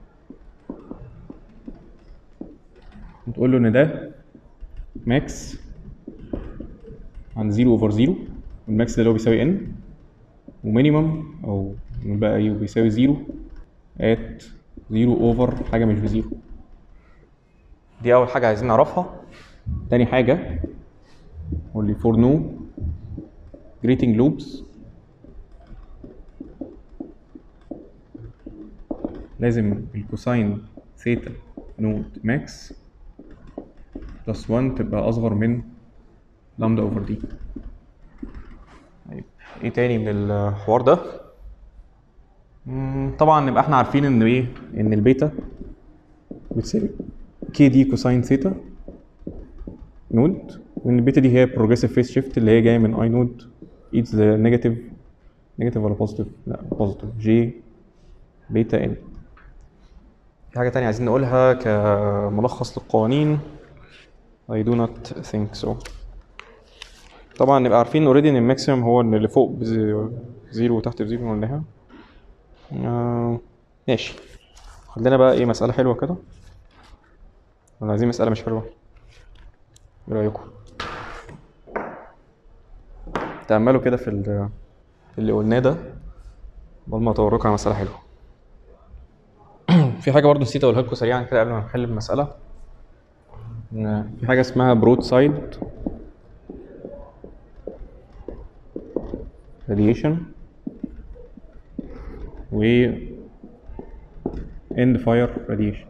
وتقول له ان ده ماكس عن 0 اوفر 0 والماكس ده اللي هو بيساوي ان ومينيمم او بقى ايه بيساوي 0 ات 0 اوفر حاجه مش بزيرو دي اول حاجه عايزين نعرفها تاني حاجه واللي فور نو greeting loops لازم الكوساين ثيتا نود ماكس بلس 1 تبقى اصغر من لامدا اوفر دي طيب ايه تاني من الحوار ده مم، طبعا نبقى احنا عارفين ان ايه ان البيتا بتساوي كي دي كوساين ثيتا نود وان البيتا دي هي بروجريسيف فيس شيفت اللي هي جايه من اي نود ايتس ذا نيجاتيف نيجاتيف ولا بوزيتيف لا بوزيتيف جي بيتا ان في حاجه تانية عايزين نقولها كملخص للقوانين I do not think so طبعا نبقى عارفين اوريدي ان الماكسيمم هو ان اللي فوق بزيرو وتحت بزيرو قلناها آه ماشي خلينا بقى ايه مسألة حلوة كده ولا عايزين مسألة مش حلوة ايه رأيكم تأملوا كده في ال- في اللي قلناه ده قبل ما اتوركم على مسألة حلوة في حاجة برضه نسيت اقولها لكم سريعا كده قبل ما نحل المسألة إن في حاجة اسمها برود سايد radiation و end fire radiation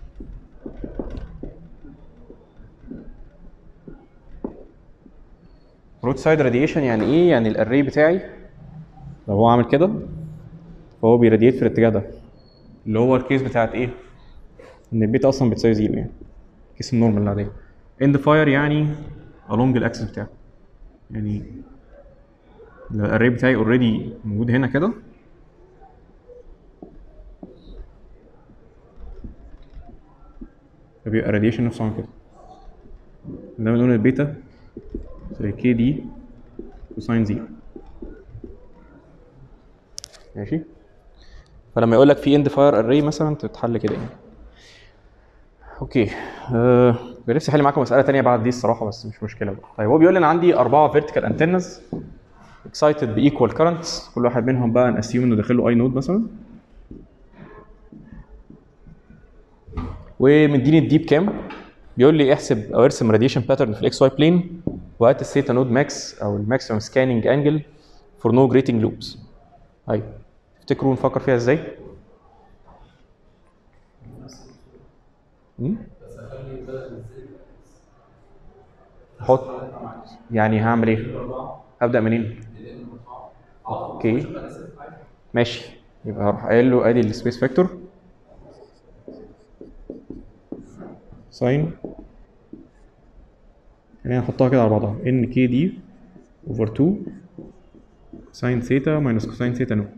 برود سايد راديشن يعني ايه يعني الاري بتاعي لو هو عامل كده فهو بيراديت في الاتجاه ده اللي هو الكيس بتاعت ايه ان البيتا اصلا بتساوي زيرو يعني كيس النورمال العاديه اند فاير يعني along الاكسس بتاعه يعني الاري بتاعي اوريدي موجود هنا كده فبيبقى الراديشن نفسه عامل كده ده بنقول البيتا زي كي دي كوساين زيرو ماشي فلما يقول لك في اند فاير اري مثلا تتحل كده يعني اوكي أه كان نفسي احل معاكم مساله تانية بعد دي الصراحه بس مش مشكله بقى طيب هو بيقول لي انا عندي اربعه فيرتيكال انتنز اكسايتد بايكوال كارنتس كل واحد منهم بقى ناسيوم انه داخل له اي نود مثلا ومديني الديب كام بيقول لي احسب او ارسم راديشن باترن في الاكس واي بلين وهات الثيتا نود ماكس او الماكسيمم سكاننج انجل فور نو جريتنج لوبس ايوه تفتكروا نفكر فيها ازاي؟ مم؟ بس اخلي بدل الزد حط يعني هعمل ايه؟ اربعه هبدا منين؟ لان اربعه اوكي ماشي يبقى هروح قايل له ادي السبيس فاكتور ساين خلينا نحطها كده على بعضها ان كي دي اوفر 2 ساين ثيتا ماينس كوساين ثيتا نوت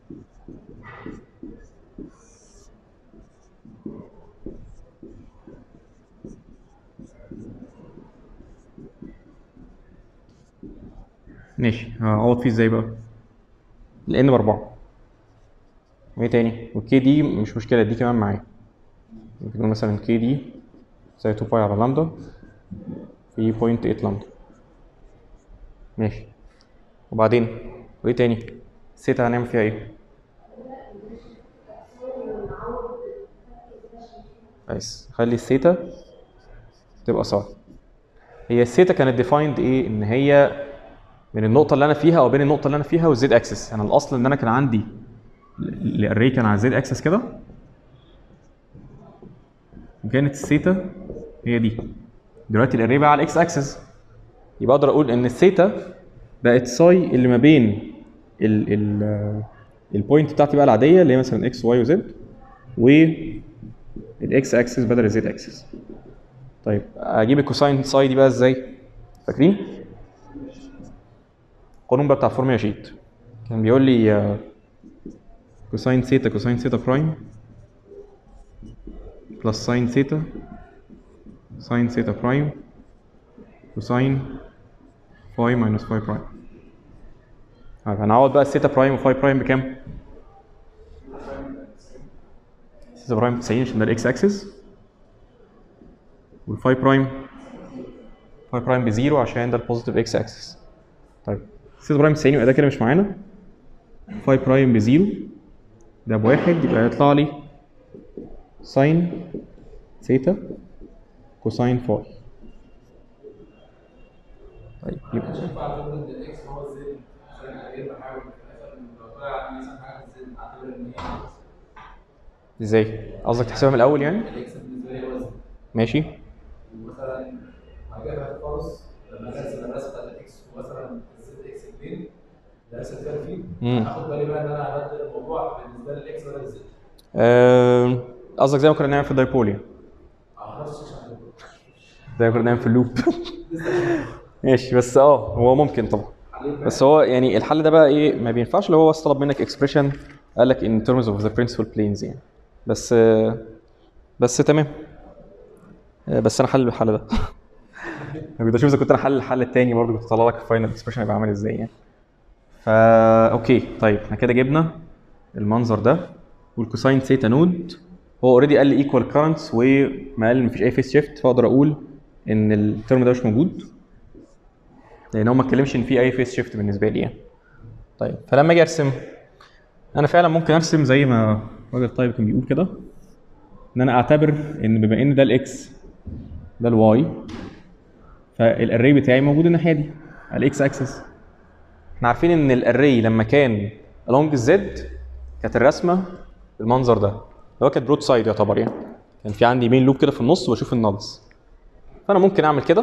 ماشي هعوض فيه ازاي بقى؟ لان باربعه وايه تاني؟ والكي دي مش مشكله دي كمان معايا ممكن نقول مثلا كي دي زي 2 باي على لامدا في 0.8 لامدا ماشي وبعدين وايه تاني؟ الثيتا هنعمل فيها ايه؟ كويس خلي الثيتا تبقى صح هي الثيتا كانت ديفايند ايه؟ ان هي من النقطة اللي أنا فيها أو بين النقطة اللي أنا فيها والزد أكسس، أنا الأصل إن أنا كان عندي الأري كان على الزد أكسس كده وكانت الثيتا هي دي دلوقتي الأري بقى على الإكس أكسس يبقى أقدر أقول إن الثيتا بقت ساي اللي ما بين ال ال البوينت بتاعتي بقى العادية اللي هي مثلا إكس واي وزد والإكس أكسس بدل الزد أكسس طيب أجيب الكوساين ساي دي بقى إزاي؟ فاكرين؟ القانون بقى بتاع فورميلا شيت كان بيقول لي آه، كوساين ثيتا كوساين ثيتا برايم بلس ساين ثيتا ساين ثيتا برايم كوساين فاي ماينس فاي برايم طيب هنعوض بقى الثيتا برايم وفاي برايم بكام؟ ثيتا برايم 90 عشان ده الاكس اكسس والفاي برايم فاي برايم بزيرو عشان ده البوزيتيف اكس اكسس طيب ثيتا برايم 90 يبقى ده كده مش معانا فاي برايم بزيرو ده بواحد يبقى يطلع لي ساين ثيتا كوساين فاي طيب يبقى مش ينفع اعتبر ان الاكس هو الزد عشان اجيب بحاول في الاخر ان لو طلع عندي مثلا حاجه في الزد اعتبر ان هي ازاي؟ قصدك تحسبها من الاول يعني؟ الاكس بالنسبه لي هو الزد ماشي ومثلا هجيبها خالص لما اجي ارسم الرسمه بتاعت الاكس ومثلا الزد اكس 2 ده ارسم فيها فيه مم. هاخد بالي بقى ان انا هبدل الموضوع بالنسبه للاكس بدل الزد آه، قصدك زي ما كنا بنعمل في الدايبول يعني على نفس الشكل زي ما كنا بنعمل في اللوب ماشي بس اه هو ممكن طبعا بس هو يعني الحل ده بقى ايه ما بينفعش اللي هو بس طلب منك اكسبريشن قال لك in terms of the principal planes يعني بس آه، بس تمام آه، بس انا حل الحل ده انا كنت اشوف اذا كنت انا حل الحل التاني برضه كنت اطلع لك الفاينل اكسبريشن هيبقى عامل ازاي يعني فا اوكي طيب احنا كده جبنا المنظر ده والكوساين ثيتا نود هو اوريدي قال لي ايكوال كارنتس وما قال مفيش اي فيس شيفت فاقدر اقول ان الترم ده مش موجود لان هو ما اتكلمش ان في اي فيس شيفت بالنسبه لي يعني طيب فلما اجي ارسم انا فعلا ممكن ارسم زي ما راجل طيب كان بيقول كده ان انا اعتبر ان بما ان ده الاكس ده الواي فالاري بتاعي موجود الناحيه دي على الاكس اكسس احنا عارفين ان الاري لما كان along الزد كانت الرسمه بالمنظر ده اللي هو كانت برود سايد يعتبر يعني كان في عندي مين لوب كده في النص واشوف النلز فانا ممكن اعمل كده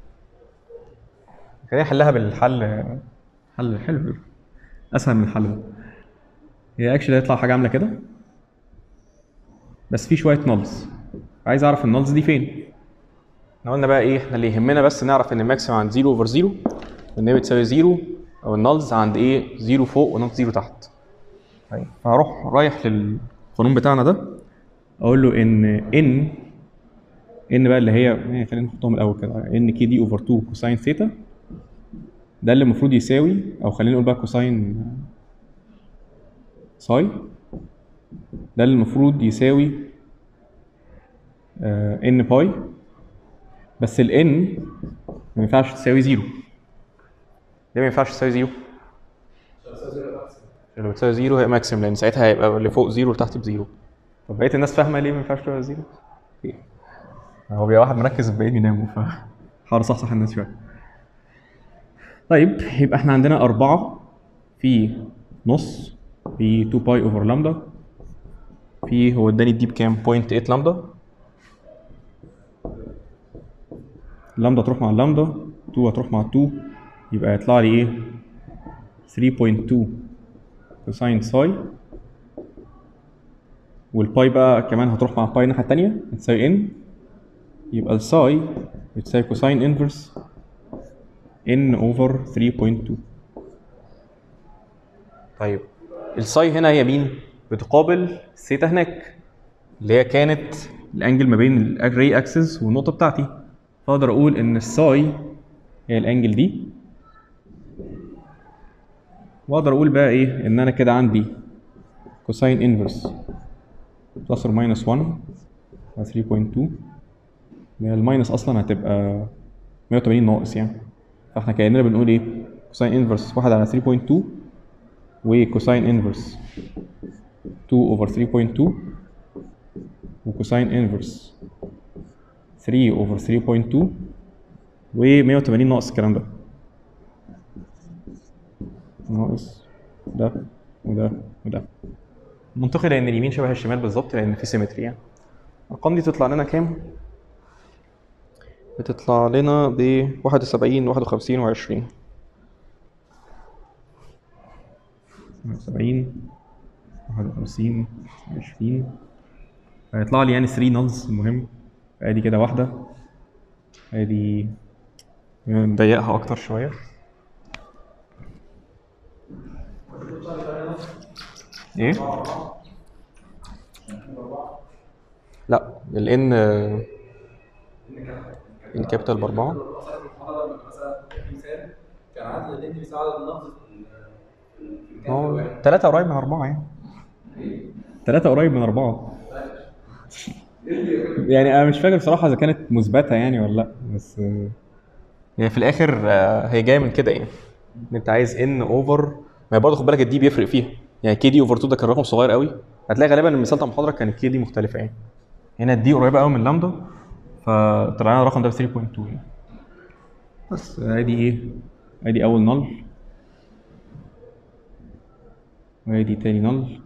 خلينا نحلها بالحل حل حلو اسهل من الحل ده هي اكشلي هيطلع حاجه عامله كده بس في شويه نلز عايز اعرف النالز دي فين احنا قلنا بقى ايه احنا اللي يهمنا بس نعرف ان الماكسيمم عند 0 اوفر 0 وان هي بتساوي 0 او النالز عند ايه 0 فوق ونالز 0 تحت طيب فهروح رايح للقانون بتاعنا ده اقول له ان ان ان بقى اللي هي يعني خلينا نحطهم الاول كده ان كي دي اوفر 2 كوساين ثيتا ده اللي المفروض يساوي او خلينا نقول بقى كوساين ساي ده اللي المفروض يساوي ان باي بس ال n ما ينفعش تساوي زيرو ليه ما ينفعش تساوي زيرو؟ لو بتساوي زيرو هي ماكسيم لان ساعتها هيبقى اللي فوق زيرو وتحت بزيرو طب بقيه الناس فاهمه ليه ما ينفعش تبقى زيرو؟ إيه؟ هو بيبقى واحد مركز الباقيين بيناموا ف حاول اصحصح الناس شويه طيب يبقى احنا عندنا أربعة في نص في 2 باي اوفر لامدا في هو اداني دي بكام؟ 0.8 لامدا لامدا تروح مع اللامدا 2 هتروح مع 2 يبقى يطلع لي ايه 3.2 كوساين ساي والباي بقى كمان هتروح مع باي الناحيه التانيه هتساوي ان يبقى الساي بتساوي كوساين انفرس ان اوفر 3.2 طيب الساي هنا هي مين؟ بتقابل الثيتا هناك اللي هي كانت الانجل ما بين الري اكسس والنقطه بتاعتي فاقدر اقول ان الساي هي الانجل دي واقدر اقول بقى ايه ان انا كده عندي كوساين انفرس بلس اور ماينس 1 على 3.2 اللي هي الماينس اصلا هتبقى 180 ناقص يعني فاحنا كاننا بنقول ايه كوساين انفرس 1 على 3.2 وكوساين انفرس 2 اوفر 3.2 وكوساين انفرس 3 اوفر 3.2 و 180 ناقص الكلام ده ناقص ده وده وده منطقي لان اليمين شبه الشمال بالظبط لان في سيمتري يعني الارقام دي تطلع لنا كام؟ بتطلع لنا ب 71 51 و20 71 51 20 هيطلع لي يعني 3 نلز المهم ادي كده واحدة ادي نضيقها اكتر شوية ايه؟ لا الان ان كابيتال باربعة مثلا في مثال كان عدد اللي انت بيساعد النقص في هو تلاتة قريب من أربعة يعني تلاتة قريب من أربعة يعني أنا مش فاكر بصراحة إذا كانت مثبتة يعني ولا لأ بس يعني في الآخر آه، هي جاية من كده يعني إن أنت عايز إن أوفر ما هي برضه خد بالك الدي بيفرق فيها يعني كي دي أوفر 2 ده كان رقم صغير قوي هتلاقي غالبا المثال بتاع المحاضرة كان الكي دي مختلفة يعني هنا الدي قريبة قوي من لامدا فطلع لنا الرقم ده ب 3.2 يعني بس ادي ايه ادي اول نل وادي تاني نل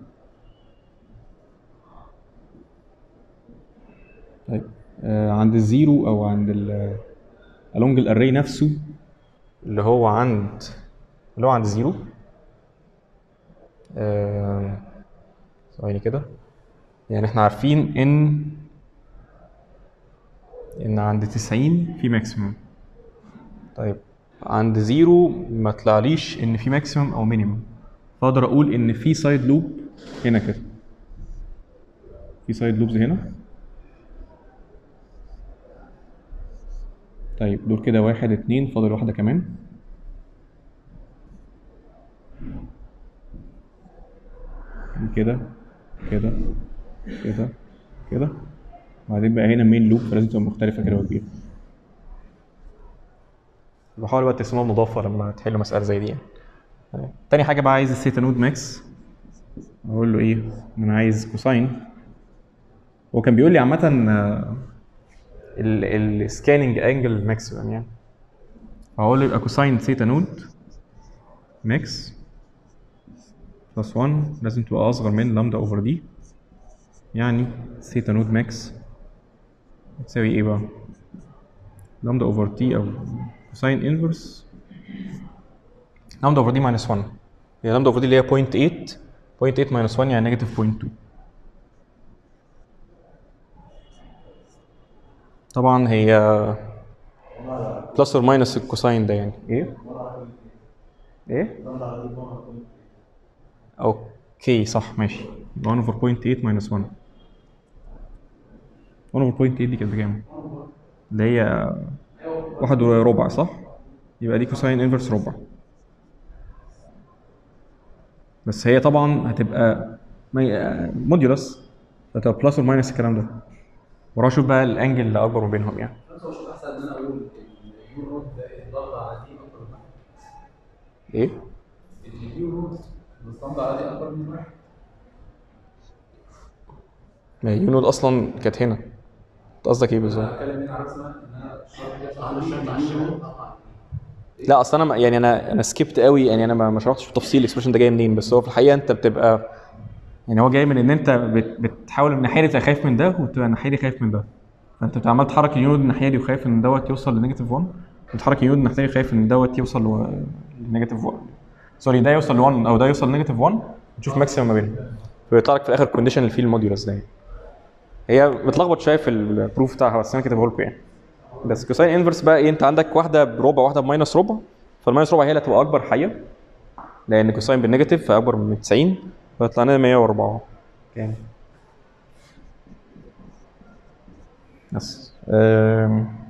طيب آه عند الزيرو او عند ال along الاري نفسه اللي هو عند اللي هو عند زيرو آه، ثواني كده يعني احنا عارفين ان ان عند 90 في ماكسيمم طيب عند زيرو ما طلعليش ان في ماكسيمم او مينيمم فاقدر اقول ان في سايد لوب هنا كده في سايد لوبز هنا طيب دول كده واحد اتنين فاضل واحدة كمان كده كده كده كده وبعدين بقى هنا مين لوب فلازم تبقى مختلفة كده وكبيرة بحاول بقى تقسموها مضافة لما تحلوا مسألة زي دي يعني. طيب. تاني حاجة بقى عايز الثيتا نود ماكس أقول له إيه؟ إن أنا عايز كوساين هو كان بيقول لي عامة السكاننج انجل ماكسيمم يعني هقول له يبقى كوساين ثيتا نود ماكس بلس 1 لازم تبقى أصغر من لامدا أوفر دي يعني ثيتا نود ماكس تساوي إيه بقى؟ لامدا أوفر تي أو كوساين انفرس لامدا اوفر دي ماينس 1 هي لامدا اوفر دي اللي هي 0.8 0.8 ماينس 1 يعني نيجاتيف 0.2 طبعا هي بلس اور ماينس الكوساين ده يعني ايه ايه اوكي صح ماشي 1 اوفر 0.8 ماينس 1 1 اوفر 0.8 دي كانت بكام؟ اللي هي واحد وربع صح؟ يبقى دي كوساين انفرس ربع بس هي طبعا هتبقى موديولس هتبقى بلس اور ماينس الكلام ده وراح اشوف بقى الانجل اللي اكبر ما بينهم يعني بس هو شوف احسن ان انا اقول اليو نوت ده الضغط على دي اكتر من واحد ايه؟ اليو نوت الاسطمبة على دي اكبر من واحد ما هي يونود اصلا كانت هنا انت قصدك ايه بالظبط؟ انا هتكلم هنا على اسمها ان انا الشرط على الشرط على الشمال طبعا لا اصل انا ما- يعني انا انا سكيبت قوي يعني انا ما ما شرحتش بالتفصيل الاكسبريشن ده جاي منين بس هو في الحقيقه انت بتبقى يعني هو جاي من ان انت بت بتحاول من الناحيه دي تبقى خايف من ده وتبقى الناحيه دي خايف من ده فانت بتبقى عمال تحرك اليونود الناحيه دي وخايف ان دوت يوصل لنيجاتيف 1 وتحرك اليونود الناحيه دي خايف ان دوت يوصل ل- لنيجاتيف 1 سوري ده يوصل ل 1 او ده يوصل لنيجاتيف 1 تشوف ماكسيمم ما بينهم فبيطلع لك في الاخر كونديشن اللي فيه الموديولس ده يعني. هي متلخبط شويه في البروف بتاعها بس انا كاتبه لكم يعني بس كوساين انفرس بقى ايه انت عندك واحده بربع واحده بماينس ربع فالماينس ربع هي اللي هتبقى اكبر حقيقه لان كوساين بالنيجاتيف فاكبر من 90 فيطلع لنا 104 يعني بس أم،